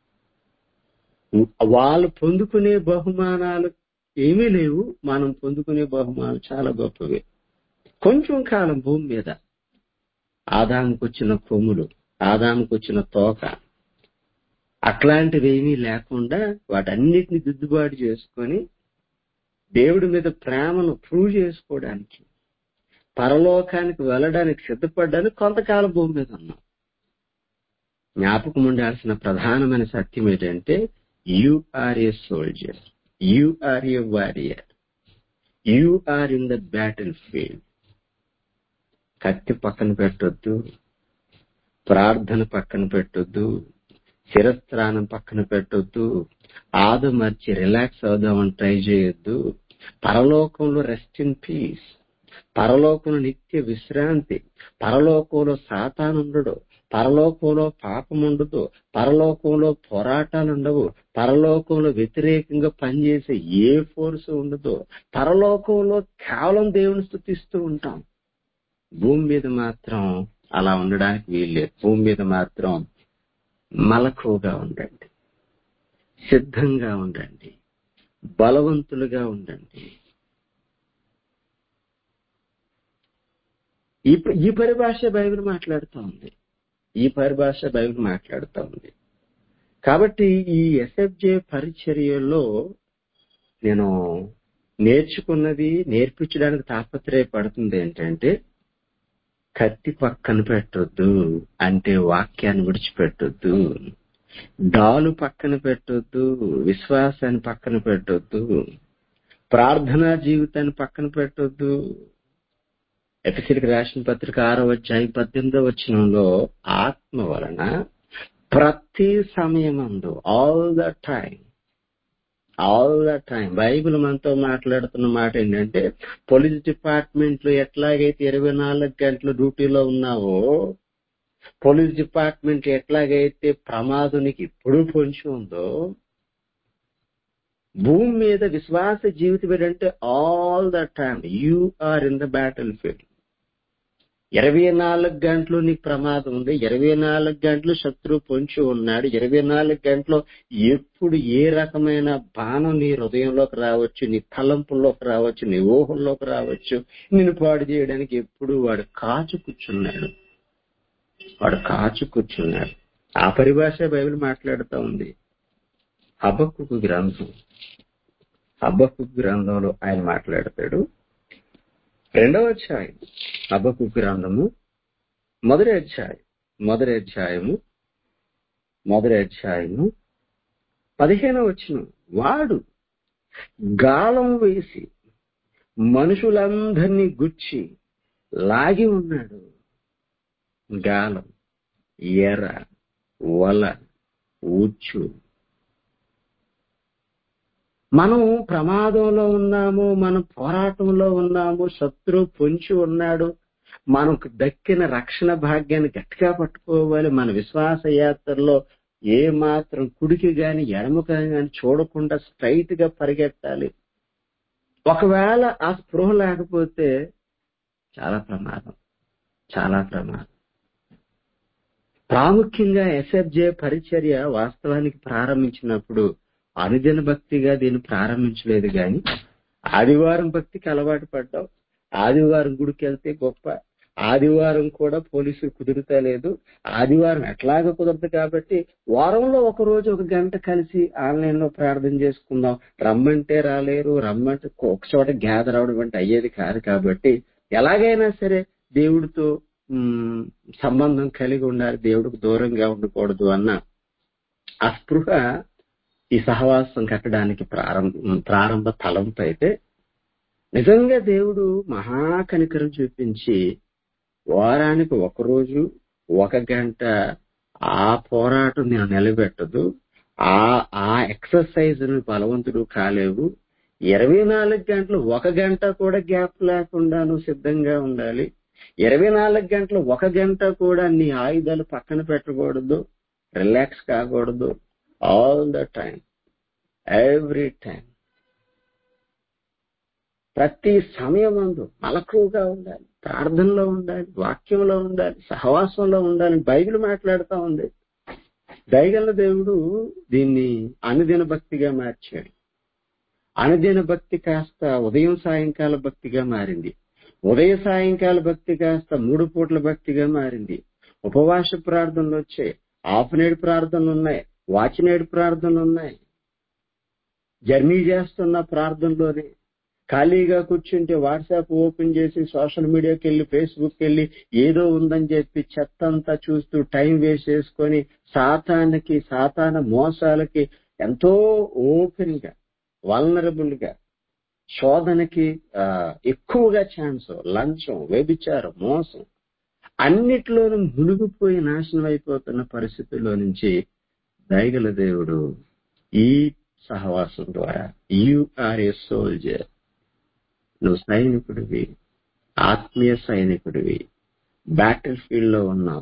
వాళ్ళు పొందుకునే బహుమానాలు ఏమీ లేవు మనం పొందుకునే బహుమానాలు చాలా గొప్పవి కొంచెం కాలం భూమి మీద ఆదాముకు వచ్చిన కొమ్ములు ఆదాముకు వచ్చిన తోక అట్లాంటివి ఏమీ లేకుండా వాటన్నిటిని దిద్దుబాటు చేసుకొని దేవుడి మీద ప్రేమను ప్రూవ్ చేసుకోవడానికి పరలోకానికి వెళ్ళడానికి సిద్ధపడ్డానికి కొంతకాలం భూమి మీద ఉన్నాం జ్ఞాపకం ఉండాల్సిన ప్రధానమైన సత్యం ఏంటంటే you are a soldier you are a warrior you are in the battlefield కత్తి పక్కన పెట్టొద్దు ప్రార్థన పక్కన పెట్టొద్దు శిరస్త్రానం పక్కన పెట్టొద్దు ఆదు మర్చి రిలాక్స్ అవుదామని ట్రై చేయొద్దు పరలోకంలో రెస్ట్ ఇన్ పీస్ పరలోకంలో నిత్య విశ్రాంతి పరలోకంలో సాతానుండడు పరలోకంలో పాపం ఉండదు పరలోకంలో పోరాటాలు ఉండవు పరలోకంలో వ్యతిరేకంగా పనిచేసే ఏ ఫోర్స్ ఉండదు పరలోకంలో కేవలం దేవుని స్థుతిస్తూ ఉంటాం భూమి మీద మాత్రం అలా ఉండడానికి వీల్లేదు భూమి మీద మాత్రం మలకువగా ఉండండి సిద్ధంగా ఉండండి బలవంతులుగా ఉండండి ఈ ఈ పరిభాష బైబిల్ మాట్లాడుతూ ఉంది ఈ పరిభాష బైబిల్ మాట్లాడుతూ ఉంది కాబట్టి ఈ ఎస్ఎఫ్జే పరిచర్యలో నేను నేర్చుకున్నది నేర్పించడానికి తాపత్రయపడుతుంది ఏంటంటే కత్తి పక్కన పెట్టొద్దు అంటే వాక్యాన్ని విడిచిపెట్టొద్దు డాలు పక్కన పెట్టొద్దు విశ్వాసాన్ని పక్కన పెట్టొద్దు ప్రార్థనా జీవితాన్ని పక్కన పెట్టొద్దు ఎఫ్ఎస్సీలకు రాసిన పత్రిక ఆరో అధ్యాయం పద్దెనిమిదో వచనంలో ఆత్మ వలన ప్రతి సమయమందు all the time all the time Bible మనతో మాట్లాడుతున్న మాట ఏంటంటే పోలీస్ డిపార్ట్మెంట్ లో ఎట్లాగైతే ఇరవై నాలుగు గంటలు డ్యూటీలో ఉన్నావో పోలీస్ డిపార్ట్మెంట్ ఎట్లాగైతే ప్రమాదానికి ఇప్పుడు పొంచి ఉందో భూమి మీద విశ్వాస జీవితం ఏంటంటే all the time you are in the battlefield ఇరవై నాలుగు గంటలు నీకు ప్రమాదం ఉంది ఇరవై నాలుగు గంటలు శత్రువు పొంచి ఉన్నాడు ఇరవై నాలుగు గంటలు ఎప్పుడు ఏ రకమైన బాణం నీ హృదయంలోకి రావచ్చు నీ తలంపుల్లోకి రావచ్చు నీ ఊహల్లోకి రావచ్చు నిన్ను పాడు చేయడానికి ఎప్పుడు వాడు కాచు కూర్చున్నాడు వాడు కాచు కూర్చున్నాడు ఆ పరిభాష బైబిల్ మాట్లాడుతూ ఉంది హబక్కు గ్రంథం హబక్కు గ్రంథంలో ఆయన మాట్లాడతాడు రెండవ అధ్యాయం హబక్కు గ్రంథము మొదటి అధ్యాయం మొదటి అధ్యాయము మొదటి అధ్యాయము పదిహేనవ వచ్చిన వాడు గాలం వేసి మనుషులందరినీ గుచ్చి లాగి ఉన్నాడు గాలం ఎర వల ఉచ్చు మనం ప్రమాదంలో ఉన్నాము మనం పోరాటంలో ఉన్నాము శత్రువు పొంచి ఉన్నాడు మనకు దక్కిన రక్షణ భాగ్యాన్ని గట్టిగా పట్టుకోవాలి మన విశ్వాస యాత్రలో ఏ మాత్రం కుడికి గాని ఎడమకి గాని చూడకుండా స్ట్రైట్ గా పరిగెత్తాలి ఒకవేళ ఆ స్పృహ లేకపోతే చాలా ప్రమాదం చాలా ప్రమాదం ప్రాముఖ్యంగా ఎస్ఎఫ్జే పరిచర్య వాస్తవానికి ప్రారంభించినప్పుడు అనుదిన భక్తిగా దీన్ని ప్రారంభించలేదు గాని ఆదివారం భక్తికి అలవాటు పడ్డాం ఆదివారం గుడికి వెళ్తే గొప్ప ఆదివారం కూడా పోలీసులు కుదురుతా లేదు ఆదివారం ఎట్లాగ కుదరదు కాబట్టి వారంలో ఒక రోజు ఒక గంట కలిసి ఆన్లైన్ లో ప్రార్థన చేసుకుందాం రమ్మంటే రాలేరు రమ్మంటే ఒక చోట గ్యాదర్ అవడం అంటే అయ్యేది కాదు కాబట్టి ఎలాగైనా సరే దేవుడితో ఉమ్, సంబంధం కలిగి ఉండాలి దేవుడికి దూరంగా ఉండకూడదు అన్న ఆ స్పృహ ఈ సహవాసం కట్టడానికి ప్రారంభ ప్రారంభ తలంపు అయితే నిజంగా దేవుడు మహాకనికరం చూపించి వారానికి ఒక రోజు ఒక గంట ఆ పోరాటం నేను నిలబెట్టదు ఆ ఆ ఎక్సర్సైజ్ బలవంతుడు కాలేవు ఇరవై నాలుగు గంటలు ఒక గంట కూడా గ్యాప్ లేకుండా నువ్వు సిద్ధంగా ఉండాలి ఇరవై నాలుగు గంటలు ఒక గంట కూడా నీ ఆయుధాలు పక్కన పెట్టకూడదు రిలాక్స్ కాకూడదు all the time every time ప్రతి సమయమందు మలకువగా ఉండాలి ప్రార్థనలో ఉండాలి వాక్యంలో ఉండాలి సహవాసంలో ఉండాలి బైబిల్ మాట్లాడుతూ ఉంది దయగల దేవుడు దీన్ని అనుదిన భక్తిగా మార్చాడు అనుదిన భక్తి కాస్త ఉదయం సాయంకాల భక్తిగా మారింది ఉదయ సాయంకాల భక్తి కాస్త మూడు పూట్ల భక్తిగా మారింది ఉపవాస ప్రార్థనలు వచ్చాయి ఆఫ్ నైట్ ప్రార్థనలు ఉన్నాయి వాచ్ నైట్ ప్రార్థనలు ఉన్నాయి జర్నీ చేస్తున్న ప్రార్థనలోనే ఖాళీగా కూర్చుంటే వాట్సాప్ ఓపెన్ చేసి సోషల్ మీడియాకి వెళ్ళి ఫేస్బుక్ వెళ్ళి ఏదో ఉందని చెప్పి చెత్త అంతా చూస్తూ టైం వేస్ట్ చేసుకొని సాతానికి సాతాన మోసాలకి ఎంతో ఓపెన్ గా వల్నరబుల్ గా శోధనకి ఆ, ఎక్కువగా ఛాన్స్ లంచం వ్యభిచారం మోసం అన్నిట్లోనూ మునిగిపోయి నాశనం అయిపోతున్న పరిస్థితుల్లో నుంచి దయగల దేవుడు ఈ సహవాసం ద్వారా యు ఆర్ ఏ సోల్జర్ నువ్వు సైనికుడివి ఆత్మీయ సైనికుడివి బ్యాటిల్ ఫీల్డ్ లో ఉన్నావు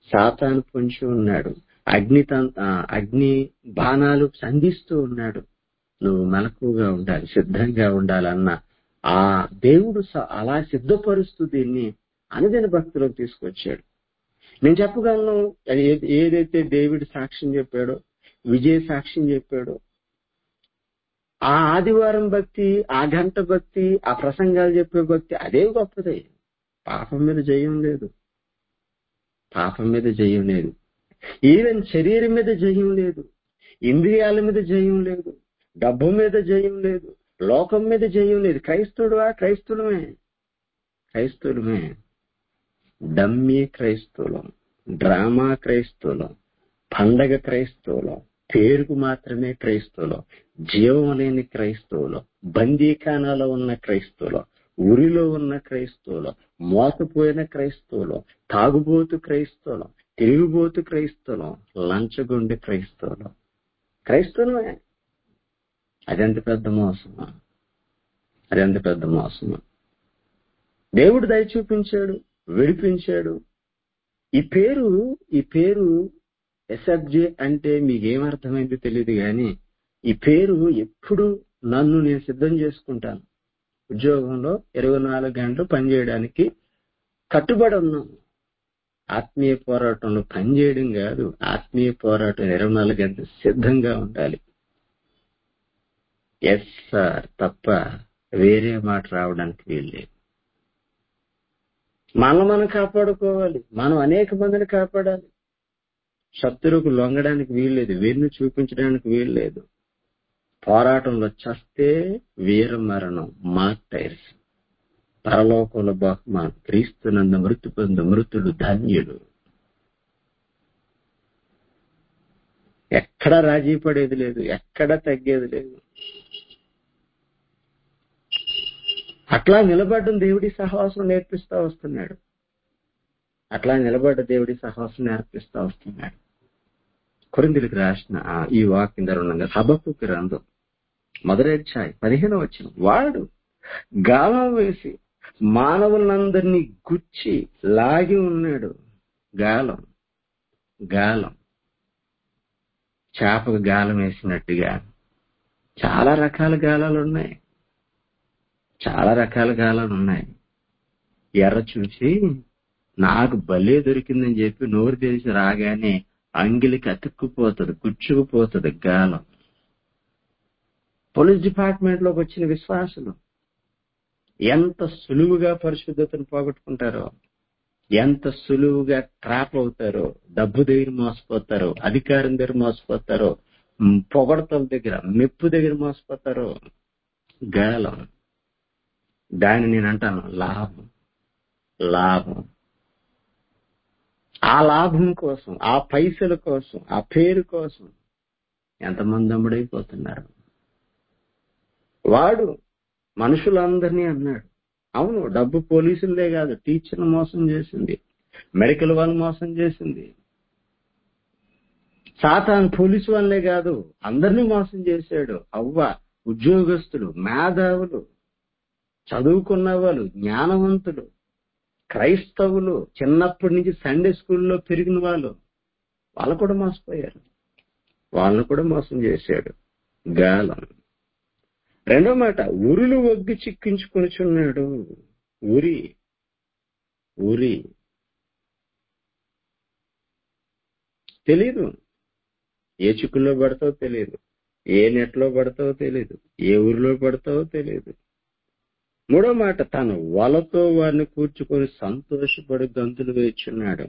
సాతాను పొంచి ఉన్నాడు అగ్ని తం- ఆ, అగ్ని బాణాలు సంధిస్తూ ఉన్నాడు నువ్వు మెలకుగా ఉండాలి సిద్ధంగా ఉండాలన్న ఆ దేవుడు స- అలా సిద్ధపరుస్తూ దీన్ని అనుదిన భక్తులకు తీసుకొచ్చాడు నేను చెప్పగలను అది ఏ- ఏదైతే దేవుడి సాక్ష్యం చెప్పాడో విజయ సాక్ష్యం చెప్పాడో ఆ ఆదివారం భక్తి ఆ గంట భక్తి ఆ ప్రసంగాలు చెప్పే భక్తి అదే గొప్పది పాపం మీద జయం లేదు పాపం మీద జయం లేదు ఈవెన్ శరీరం మీద జయం లేదు ఇంద్రియాల మీద జయం లేదు డబ్బు మీద జయం లేదు లోకం మీద జయం లేదు క్రైస్తవుడువా క్రైస్తవులమే క్రైస్తవులమే డమ్మీ క్రైస్తవులం డ్రామా క్రైస్తవులం పండగ క్రైస్తవులం పేరుకు మాత్రమే క్రైస్తవులం జీవం లేని క్రైస్తవులం బందీఖానాలో ఉన్న క్రైస్తవులం ఉరిలో ఉన్న క్రైస్తవులం మోసపోయిన క్రైస్తవులం తాగుబోతు క్రైస్తవులం తిరుగుబోతు క్రైస్తవులం లంచగొండి క్రైస్తవులం క్రైస్తవులమే అదెంత పెద్ద మోసమా అదెంత పెద్ద మోసమా దేవుడు దయ చూపించాడు విడిపించాడు ఈ పేరు ఈ పేరు ఎస్ఎఫ్జే అంటే మీకేమర్థమైందో తెలియదు కానీ ఈ పేరు ఎప్పుడు నన్ను నేను సిద్ధం చేసుకుంటాను ఉద్యోగంలో ఇరవై నాలుగు గంటలు పనిచేయడానికి కట్టుబడి ఉన్నాను ఆత్మీయ పోరాటంలో పనిచేయడం కాదు ఆత్మీయ పోరాటం ఇరవై నాలుగు గంటలు సిద్ధంగా ఉండాలి ఎస్ సార్ తప్ప వేరే మాట రావడానికి వీల్లేదు మనం మనం కాపాడుకోవాలి మనం అనేక మందిని కాపాడాలి శత్రువుకు లొంగడానికి వీల్లేదు వీరిని చూపించడానికి వీల్లేదు పోరాటంలో చస్తే వీర మరణం మార్టైర్స్ పరలోకంలో బహుమానం క్రీస్తునందు మృతి పొందు మృతుడు ధన్యుడు ఎక్కడ రాజీ పడేది లేదు ఎక్కడ తగ్గేది లేదు అట్లా నిలబడ్డం దేవుడి సహవాసం నేర్పిస్తా వస్తున్నాడు అట్లా నిలబడ్డ దేవుడి సహవాసం నేర్పిస్తా వస్తున్నాడు కొరిందులకు రాసిన ఆ ఈ వాక్యం ధరుణంగా హబకు గ్రంథం మొదటి అధ్యాయం పదిహేను వచ్చిన వాడు గాలం వేసి మానవులందరినీ గుచ్చి లాగి ఉన్నాడు గాలం గాలం చేపకు గాలం వేసినట్టుగా చాలా రకాల గాలాలు ఉన్నాయి చాలా రకాల గాలాలు ఉన్నాయి ఎర్ర చూసి నాకు భలే దొరికిందని చెప్పి నోరు తెరిచి రాగానే అంగిలికి అతుక్కుపోతుంది గుచ్చుకుపోతుంది గాలం పోలీస్ డిపార్ట్మెంట్ లోకి వచ్చిన విశ్వాసులు ఎంత సులువుగా పరిశుద్ధతను పోగొట్టుకుంటారో ఎంత సులువుగా ట్రాప్ అవుతారో డబ్బు దగ్గర మోసపోతారో అధికారం దగ్గర మోసపోతారో ఉమ్, పొగడతల దగ్గర మెప్పు దగ్గర మోసపోతారో గాలం దాన్ని నేను అంటాను లాభం లాభం ఆ లాభం కోసం ఆ పైసల కోసం ఆ పేరు కోసం ఎంతమంది అమ్ముడైపోతున్నారు వాడు మనుషులందరినీ అన్నాడు అవును డబ్బు పోలీసులదే కాదు టీచర్ను మోసం చేసింది మెడికల్ వాళ్ళని మోసం చేసింది సాతాన్ పోలీసు వాళ్ళే కాదు అందరినీ మోసం చేశాడు అవ్వ ఉద్యోగస్తులు మేధావులు చదువుకున్న వాళ్ళు జ్ఞానవంతులు క్రైస్తవులు చిన్నప్పటి నుంచి సండే స్కూల్లో పెరిగిన వాళ్ళు వాళ్ళు కూడా మోసపోయారు వాళ్ళని కూడా మోసం చేశాడు గాలం రెండో మాట ఉరులు ఒగ్గి చిక్కించుకొనిచున్నాడు ఉరి ఉరి తెలీదు ఏ చిక్కుల్లో పడతావో తెలియదు ఏ నెట్లో పడతావో తెలియదు ఏ ఊరిలో పడతావో తెలియదు మూడో మాట తను వలతో వారిని కూర్చుకొని సంతోషపడి గంతులు వేచున్నాడు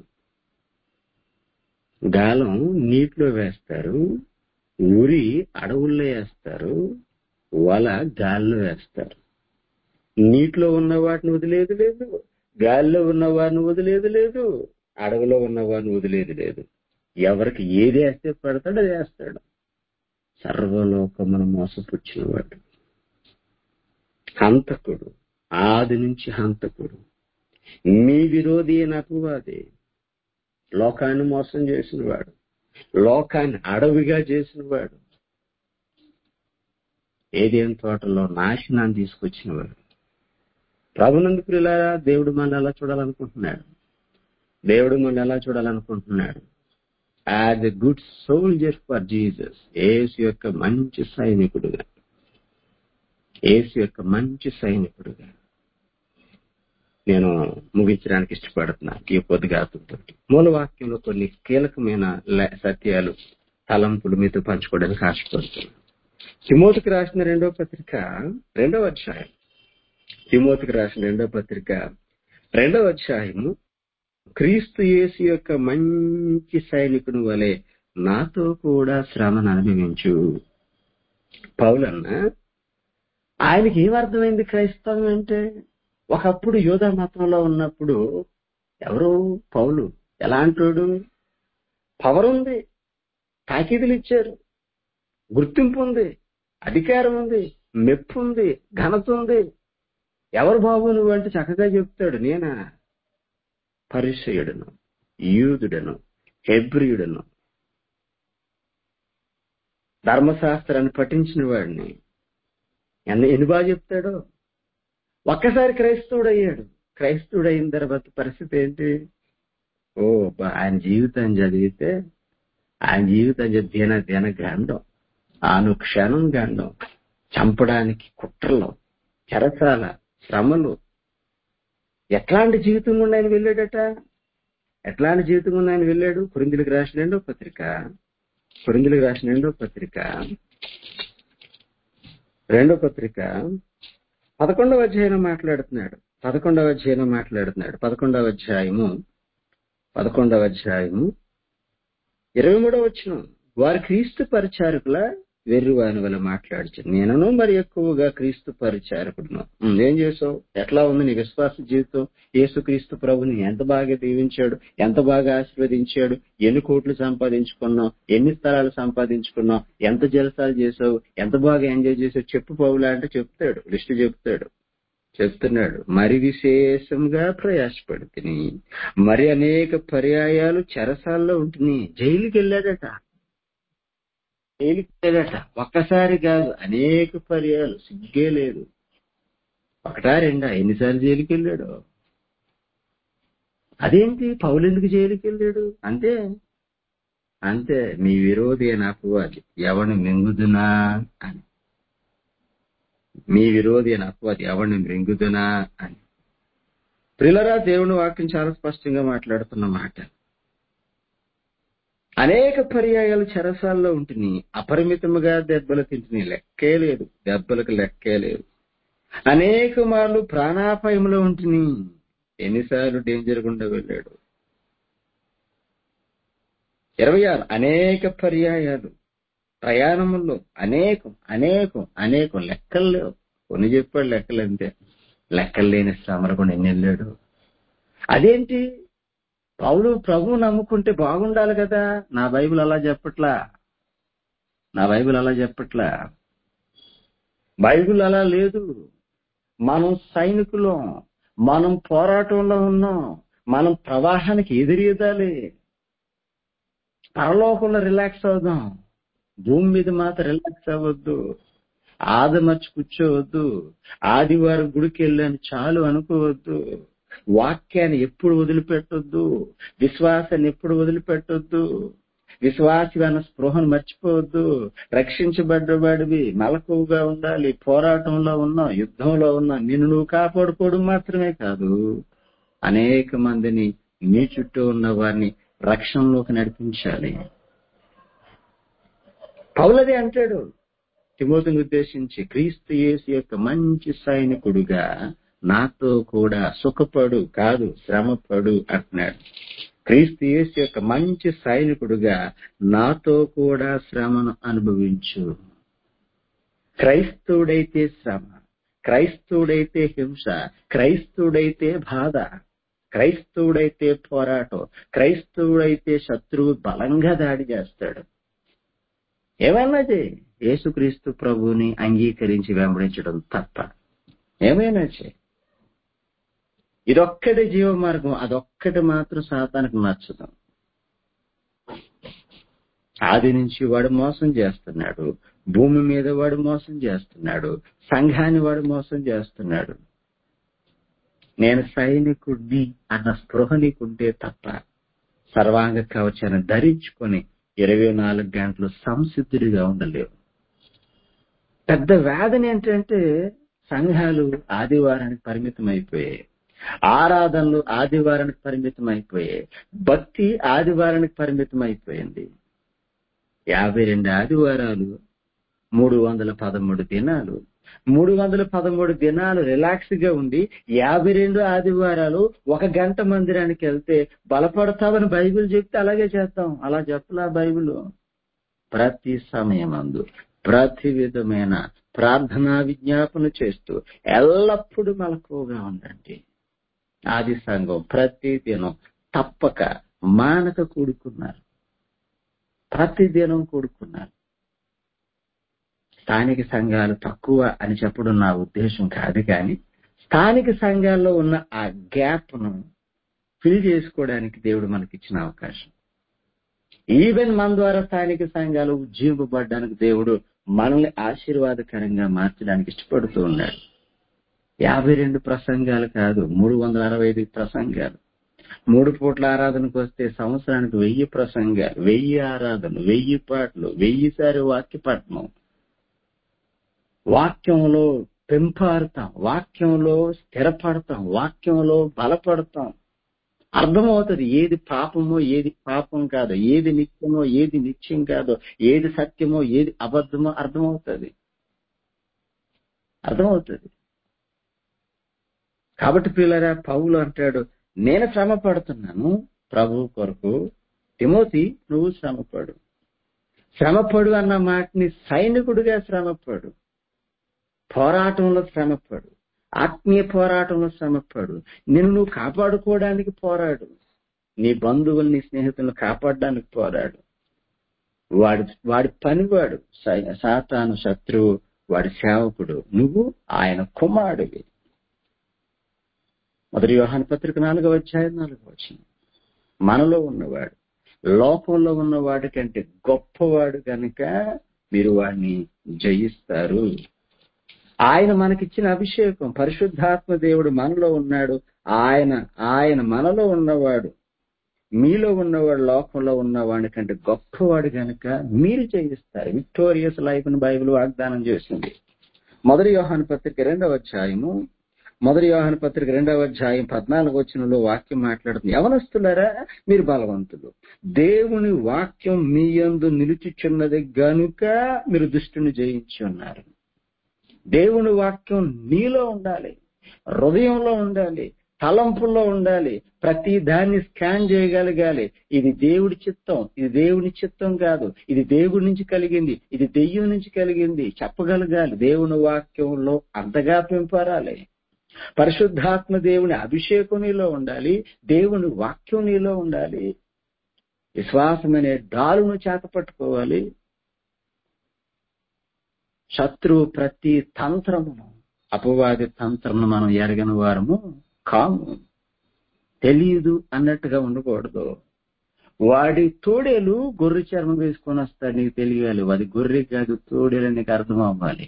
గాలం నీటిలో వేస్తారు ఉరి అడవుల్లో వేస్తారు వల గాల్లో వేస్తారు నీటిలో ఉన్న వాటిని వదిలేదు లేదు గాలిలో ఉన్న వారిని వదిలేదు లేదు అడవిలో ఉన్న వారిని వదిలేదు లేదు ఎవరికి ఏది వేస్తే పడతాడో అది వేస్తాడు సర్వలోకమును మోసపుచ్చినవాడు హంతకుడు ఆది నుంచి హంతకుడు మీ విరోధి అయిన అపవాది లోకాన్ని మోసం చేసినవాడు లోకాన్ని అడవిగా చేసినవాడు ఏదేం తోటలో నాశనాన్ని తీసుకొచ్చినవాడు ప్రభునందు ప్రియులారా దేవుడు మన అలా చూడాలనుకుంటున్నాడు దేవుడు మనం ఎలా చూడాలనుకుంటున్నాడు as a good soldier for Jesus Yesu యొక్క మంచి సైనికుడుగా ఏసు యొక్క మంచి సైనికుడుగా నేను ముగించడానికి ఇష్టపడుతున్నా ఈ పొద్దుగాతులతో మూల వాక్యంలో కొన్ని కీలకమైన లే- సత్యాలు తలంపులు మీతో పంచుకోవడానికి ఆశపడుతున్నాను తిమోతికి రాసిన రెండో పత్రిక రెండవ అధ్యాయం తిమోతికి రాసిన రెండో పత్రిక రెండవ అధ్యాయము క్రీస్తు యేసు యొక్క మంచి సైనికుని వలె నాతో కూడా శ్రమను అనుభవించు పౌలన్న ఆయనకి ఏమర్థమైంది క్రైస్తవం అంటే ఒకప్పుడు యోధా మతంలో ఉన్నప్పుడు ఎవరు పౌలు ఎలాంటోడు పవర్ ఉంది తాకీదులు ఇచ్చారు గుర్తింపు ఉంది అధికారం ఉంది మెప్పు ఉంది ఘనత ఉంది ఎవరు బాబు నువ్వు అంటే చక్కగా చెప్తాడు నేనా పరిచయుడను యూదుడను హెబ్రియుడను ధర్మశాస్త్రాన్ని పఠించిన వాడిని ఎన్ని ఎన్ని బాగా చెప్తాడో ఒక్కసారి క్రైస్తవుడు అయ్యాడు క్రైస్తవుడు అయిన తర్వాత పరిస్థితి ఏంటి ఓ బా, ఆయన జీవితం చదివితే ఆయన జీవితం చదివి దిన దిన గండం అనుక్షణం గండం చంపడానికి కుట్రలు చెరసాల శ్రమలు ఎట్లాంటి జీవితం గుండా ఆయన వెళ్ళాడట ఎట్లాంటి జీవితం గుండా ఆయన వెళ్ళాడు కురిందులకు రాసిన రెండో పత్రిక కురిందులకు రాసిన రెండో పత్రిక రెండో పత్రిక పదకొండవ అధ్యాయంలో మాట్లాడుతున్నాడు పదకొండవ అధ్యాయంలో మాట్లాడుతున్నాడు పదకొండవ అధ్యాయము పదకొండవ అధ్యాయము ఇరవై మూడవ వచ్చిన వారు క్రీస్తు పరిచారకుల వెర్రివాని వల్ల మాట్లాడుచు నేనను మరి ఎక్కువగా క్రీస్తు పరిచారకుడును ఉమ్, ఏం చేసావు ఎట్లా ఉంది నీ విశ్వాస జీవితం యేసు క్రీస్తు ప్రభుని ఎంత బాగా దీవించాడు ఎంత బాగా ఆశీర్వదించాడు ఎన్ని కోట్లు సంపాదించుకున్నావు ఎన్ని స్థలాలు సంపాదించుకున్నావు ఎంత జలసాలు చేసావు ఎంత బాగా ఎంజాయ్ చేసావు చెప్పు పౌలా అంటే చెప్తాడు లిస్ట్ చెప్తాడు చెప్తున్నాడు మరి విశేషంగా ప్రయాసపడుతుని మరి అనేక పర్యాయాలు చెరసాల్లో ఉంటుని జైలుకి వెళ్ళాడట జైలుకి వెళ్ళాడట ఒక్కసారి కాదు అనేక పర్యాలు సిగ్గే లేదు ఒకటా రెండా ఎన్నిసార్లు జైలుకి వెళ్ళాడు అదేంటి పౌలు ఎందుకు జైలుకి వెళ్ళాడు అంతే అంతే మీ విరోధి నాకు అది ఎవరిని మింగుదునా అని మీ విరోధి నాకు అది ఎవరిని మింగుదునా అని ప్రిలరా దేవుని వాక్యం చాలా స్పష్టంగా మాట్లాడుతున్న మాట అనేక పర్యాయాలు చెరసాల్లో ఉంటుంది అపరిమితముగా దెబ్బలు తింటుని లెక్కే లేదు దెబ్బలకు లెక్కే లేదు అనేక మార్లు ప్రాణాపాయంలో ఉంటుంది ఎన్నిసార్లు డేంజర్ గుండా వెళ్ళాడు ఇరవై ఆరు అనేక పర్యాయాలు ప్రయాణముల్లో అనేకం అనేకం అనేకం లెక్కలు లేవు కొన్ని చెప్పాడు లెక్కలు అంతే లెక్కలు లేని శ్రమలు కూడా ఎన్ని వెళ్ళాడు అదేంటి పౌలు ప్రభు నమ్ముకుంటే బాగుండాలి కదా నా బైబిల్ అలా చెప్పట్లా నా బైబిల్ అలా చెప్పట్లా బైబిల్ అలా లేదు మనం సైనికులం మనం పోరాటంలో ఉన్నాం మనం ప్రవాహానికి ఎదురీదాలి పరలోకంలో రిలాక్స్ అవుదాం భూమి మీద మాత్రం రిలాక్స్ అవ్వద్దు ఆదమర్చి కూర్చోవద్దు ఆదివారం గుడికి వెళ్ళాను చాలు అనుకోవద్దు వాక్యాన్ని ఎప్పుడు వదిలిపెట్టొద్దు విశ్వాసాన్ని ఎప్పుడు వదిలిపెట్టొద్దు విశ్వాసి అన్న స్పృహను మర్చిపోవద్దు రక్షించబడ్డవాడివి మలకువగా ఉండాలి పోరాటంలో ఉన్నావు యుద్ధంలో ఉన్నావు నిన్ను నువ్వు కాపాడుకోవడం మాత్రమే కాదు అనేక మందిని నీ చుట్టూ ఉన్న వారిని రక్షణలోకి నడిపించాలి పౌలదే అంటాడు తిమోతిని ఉద్దేశించి క్రీస్తు యేసు యొక్క మంచి సైనికుడుగా నాతో కూడా సుఖపడు కాదు శ్రమపడు అంటున్నాడు క్రీస్తు యేసు యొక్క మంచి సైనికుడుగా నాతో కూడా శ్రమను అనుభవించు క్రైస్తవుడైతే శ్రమ క్రైస్తవుడైతే హింస క్రైస్తవుడైతే బాధ క్రైస్తవుడైతే పోరాటం క్రైస్తవుడైతే శత్రువు బలంగా దాడి చేస్తాడు ఏమైనా చేయి యేసుక్రీస్తు ప్రభుని అంగీకరించి వెంబడించడం తప్ప ఏమైనా చేయి ఇదొక్కటి జీవ మార్గం అదొక్కటి మాత్రం సాతానికి నచ్చదు ఆది నుంచి వాడు మోసం చేస్తున్నాడు భూమి మీద వాడు మోసం చేస్తున్నాడు సంఘాన్ని వాడు మోసం చేస్తున్నాడు నేను సైనికుడిని అన్న స్పృహ నీకుంటే తప్ప సర్వాంగ కవచాన్ని ధరించుకొని ఇరవై నాలుగు గంటలు సంసిద్ధుడిగా ఉండలేవు పెద్ద వేదన ఏంటంటే సంఘాలు ఆదివారానికి పరిమితం అయిపోయాయి ఆరాధనలు ఆదివారానికి పరిమితం అయిపోయాయి భక్తి ఆదివారానికి పరిమితం అయిపోయింది యాభై రెండు ఆదివారాలు మూడు వందల పదమూడు దినాలు మూడు వందల పదమూడు దినాలు రిలాక్స్ గా ఉండి యాభై రెండు ఆదివారాలు ఒక గంట మందిరానికి వెళ్తే బలపడతావని బైబిల్ చెప్తే అలాగే చేస్తాం అలా చెప్పలా బైబిల్ ప్రతి సమయమందు ప్రతి విధమైన ప్రార్థనా విజ్ఞాపన చేస్తూ ఎల్లప్పుడూ మలకువగా ఉండండి ఆది సంఘం ప్రతి దినం తప్పక మానక కూడుకున్నారు ప్రతి దినం కూడుకున్నారు స్థానిక సంఘాలు తక్కువ అని చెప్పడం నా ఉద్దేశం కాదు కానీ స్థానిక సంఘాల్లో ఉన్న ఆ గ్యాప్ ను ఫిల్ చేసుకోవడానికి దేవుడు మనకిచ్చిన అవకాశం ఈవెన్ మన ద్వారా స్థానిక సంఘాలు ఉజ్జీవింపబడడానికి దేవుడు మనల్ని ఆశీర్వాదకరంగా మార్చడానికి ఇష్టపడుతూ ఉన్నాడు యాభై రెండు ప్రసంగాలు కాదు మూడు వందల అరవై ఐదు ప్రసంగాలు మూడు పూట్ల ఆరాధనకు వస్తే సంవత్సరానికి వెయ్యి ప్రసంగాలు వెయ్యి ఆరాధనలు వెయ్యి పాటలు వెయ్యిసారి వాక్య పఠనం వాక్యంలో పెంపారుతాం వాక్యంలో స్థిరపడతాం వాక్యంలో బలపడతాం అర్థమవుతుంది ఏది పాపమో ఏది పాపం కాదో ఏది నిత్యమో ఏది నిత్యం కాదో ఏది సత్యమో ఏది అబద్ధమో అర్థమవుతుంది అర్థమవుతుంది కాబట్టి పిల్లరా పౌలు అంటాడు నేను శ్రమ పడుతున్నాను ప్రభు కొరకు తిమోతి నువ్వు శ్రమపడు శ్రమపడు అన్న మాటని సైనికుడిగా శ్రమపడు పోరాటంలో శ్రమపడు ఆత్మీయ పోరాటంలో శ్రమపడు నిన్ను నువ్వు కాపాడుకోవడానికి పోరాడు నీ బంధువుల్ని స్నేహితులను కాపాడడానికి పోరాడు వాడి వాడి పనివాడు సై- సాతాను శత్రువు వాడి సేవకుడు నువ్వు ఆయన కుమారుడివి మొదటి యోహాన పత్రిక నాలుగవ అధ్యాయం నాలుగవ వచ్చిన మనలో ఉన్నవాడు లోకంలో ఉన్నవాడి కంటే గొప్పవాడు కనుక మీరు వాడిని జయిస్తారు ఆయన మనకిచ్చిన అభిషేకం పరిశుద్ధాత్మ దేవుడు మనలో ఉన్నాడు ఆయన ఆయన మనలో ఉన్నవాడు మీలో ఉన్నవాడు లోకంలో ఉన్నవాడి కంటే గొప్పవాడు కనుక మీరు చేయిస్తారు విక్టోరియస్ లైఫ్ ని బైబిల్ వాగ్దానం చేసింది మొదటి యోహాన పత్రిక రెండవ అధ్యాయము మొదటి యోహాన పత్రిక రెండవ అధ్యాయం పద్నాలుగు వచనంలో వాక్యం మాట్లాడుతుంది యవనస్తులారా మీరు బలవంతులు దేవుని వాక్యం మీ యందు నిలుచుచున్నది గనుక మీరు దుష్టుని జయించి ఉన్నారు దేవుని వాక్యం నీలో ఉండాలి హృదయంలో ఉండాలి తలంపుల్లో ఉండాలి ప్రతి దాన్ని స్కాన్ చేయగలగాలి ఇది దేవుడి చిత్తం ఇది దేవుని చిత్తం కాదు ఇది దేవుడి నుంచి కలిగింది ఇది దెయ్యం నుంచి కలిగింది చెప్పగలగాలి దేవుని వాక్యంలో అంతగా పెంపరాలి పరిశుద్ధాత్మ దేవుని అభిషేకం నీలో ఉండాలి దేవుని వాక్యం నీలో ఉండాలి విశ్వాసం అనే డాలును చేత పట్టుకోవాలి శత్రువు ప్రతి తంత్రమును అపవాది తంత్రమును మనం ఎరగని వారము కాము తెలియదు అన్నట్టుగా ఉండకూడదు వాడి తోడేలు గొర్రె చర్మం వేసుకొని వస్తాడు నీకు తెలియాలి అది గొర్రె కాదు తోడేలు నీకు అర్థం అవ్వాలి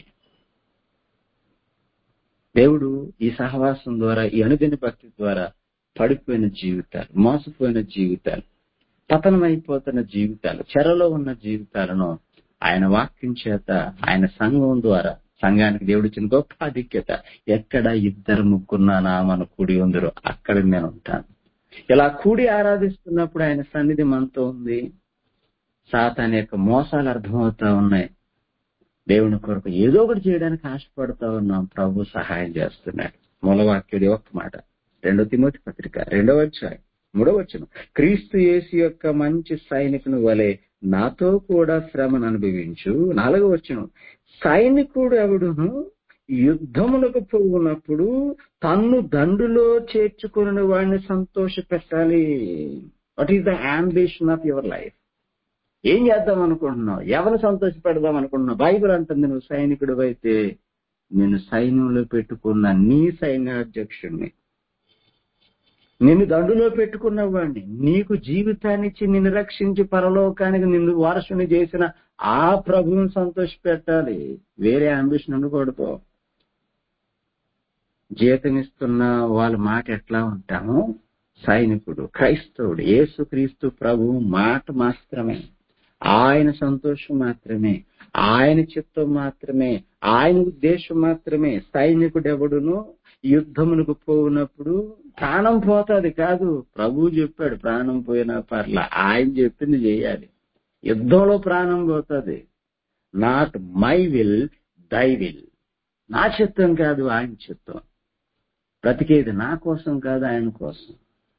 దేవుడు ఈ సహవాసం ద్వారా ఈ అనుదిన భక్తి ద్వారా పడిపోయిన జీవితాలు మోసపోయిన జీవితాలు పతనమైపోతున్న జీవితాలు చెరలో ఉన్న జీవితాలను ఆయన వాక్యం చేత ఆయన సంఘం ద్వారా సంఘానికి దేవుడు ఇచ్చిన గొప్ప ఆధిక్యత ఎక్కడ ఇద్దరు ముగ్గురు నా నామను కూడి ఉందరో అక్కడ నేను ఉంటాను ఇలా కూడి ఆరాధిస్తున్నప్పుడు ఆయన సన్నిధి మనతో ఉంది సాతాన్ యొక్క మోసాలు అర్థమవుతా ఉన్నాయి దేవుని కొరకు ఏదో ఒకటి చేయడానికి ఆశపడుతూ ఉన్నాం ప్రభు సహాయం చేస్తున్నాడు మూలవాక్యుడి ఒక్క మాట రెండో తిమోతి పత్రిక రెండవ అధ్యాయం మూడవ వచనం క్రీస్తు యేసు యొక్క మంచి సైనికుని వలె నాతో కూడా శ్రమను అనుభవించు నాలుగవ వచనం సైనికుడు ఎవడును యుద్ధములకు పోవునప్పుడు తన్ను దండులో చేర్చుకుని వాడిని సంతోష పెట్టాలి what is the ambition of your life ఏం చేద్దాం అనుకుంటున్నావు ఎవరు సంతోష పెడదాం అనుకుంటున్నావు బైబిల్ అంటుంది నువ్వు సైనికుడు అయితే నేను సైన్యంలో పెట్టుకున్న నీ సైన్యాధ్యక్షుడిని నిన్ను దండులో పెట్టుకున్న వాడిని నీకు జీవితాన్నిచ్చి నిన్ను రక్షించి పరలోకానికి నిన్ను వారసుని చేసిన ఆ ప్రభువుని సంతోష పెట్టాలి వేరే అంబిషన్ ఉండకూడదు జీతం ఇస్తున్న వాళ్ళ మాట ఎట్లా ఉంటామో సైనికుడు క్రైస్తవుడు యేసుక్రీస్తు ప్రభు మాట మాత్రమే ఆయన సంతోషం మాత్రమే ఆయన చిత్తం మాత్రమే ఆయన ఉద్దేశం మాత్రమే సైనికుడు ఎవడును యుద్ధమునకు పోయినప్పుడు ప్రాణం పోతుంది కాదు ప్రభు చెప్పాడు ప్రాణం పోయినా పర్ల ఆయన చెప్పింది చేయాలి యుద్ధంలో ప్రాణం పోతుంది not my will thy will నా చిత్తం కాదు ఆయన చిత్తం బ్రతికేది నా కోసం కాదు ఆయన కోసం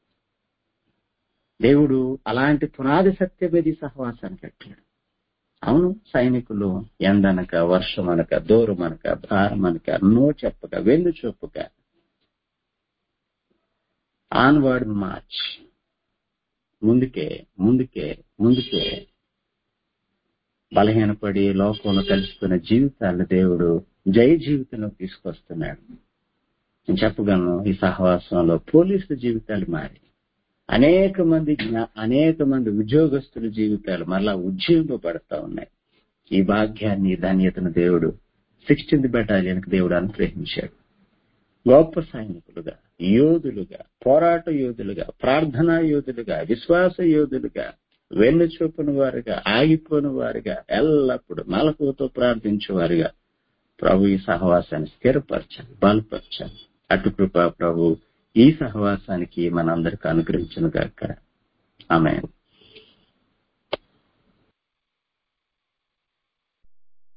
దేవుడు అలాంటి పునాది సత్యవేది సహవాసాన్ని కట్టాడు అవును సైనికులు ఎండనక వర్షమనక దూరమనక భారమనక నో చెప్పక వెన్ను చూపుక ఆన్వర్డ్ మార్చ్ ముందుకే ముందుకే ముందుకే బలహీనపడి లోకంలో కలిసిపోయిన జీవితాలు దేవుడు జయ జీవితంలో తీసుకొస్తున్నాడు నేను చెప్పగలను ఈ సహవాసంలో పోలీసుల జీవితాలు మారి అనేక మంది జ్ఞా- అనేక మంది ఉద్యోగస్తుల జీవితాలు మరలా ఉజ్జీవింపబడతా ఉన్నాయి ఈ భాగ్యాన్ని ఈ ధన్యతను దేవుడు సిక్స్టీన్త్ బెటాలియన్కి దేవుడు అనుగ్రహించాడు గొప్ప సైనికులుగా యోధులుగా పోరాట యోధులుగా ప్రార్థనా యోధులుగా విశ్వాస యోధులుగా వెన్ను చూపుని వారుగా ఆగిపోని వారుగా ఎల్లప్పుడూ మలకుతో ప్రార్థించేవారుగా ప్రభు ఈ సహవాసాన్ని స్థిరపరచాలి బలపరచాలి అటు కృప ప్రభు ఈ సహవాసానికి మనందరికి అనుగ్రహించను గాక ఆమె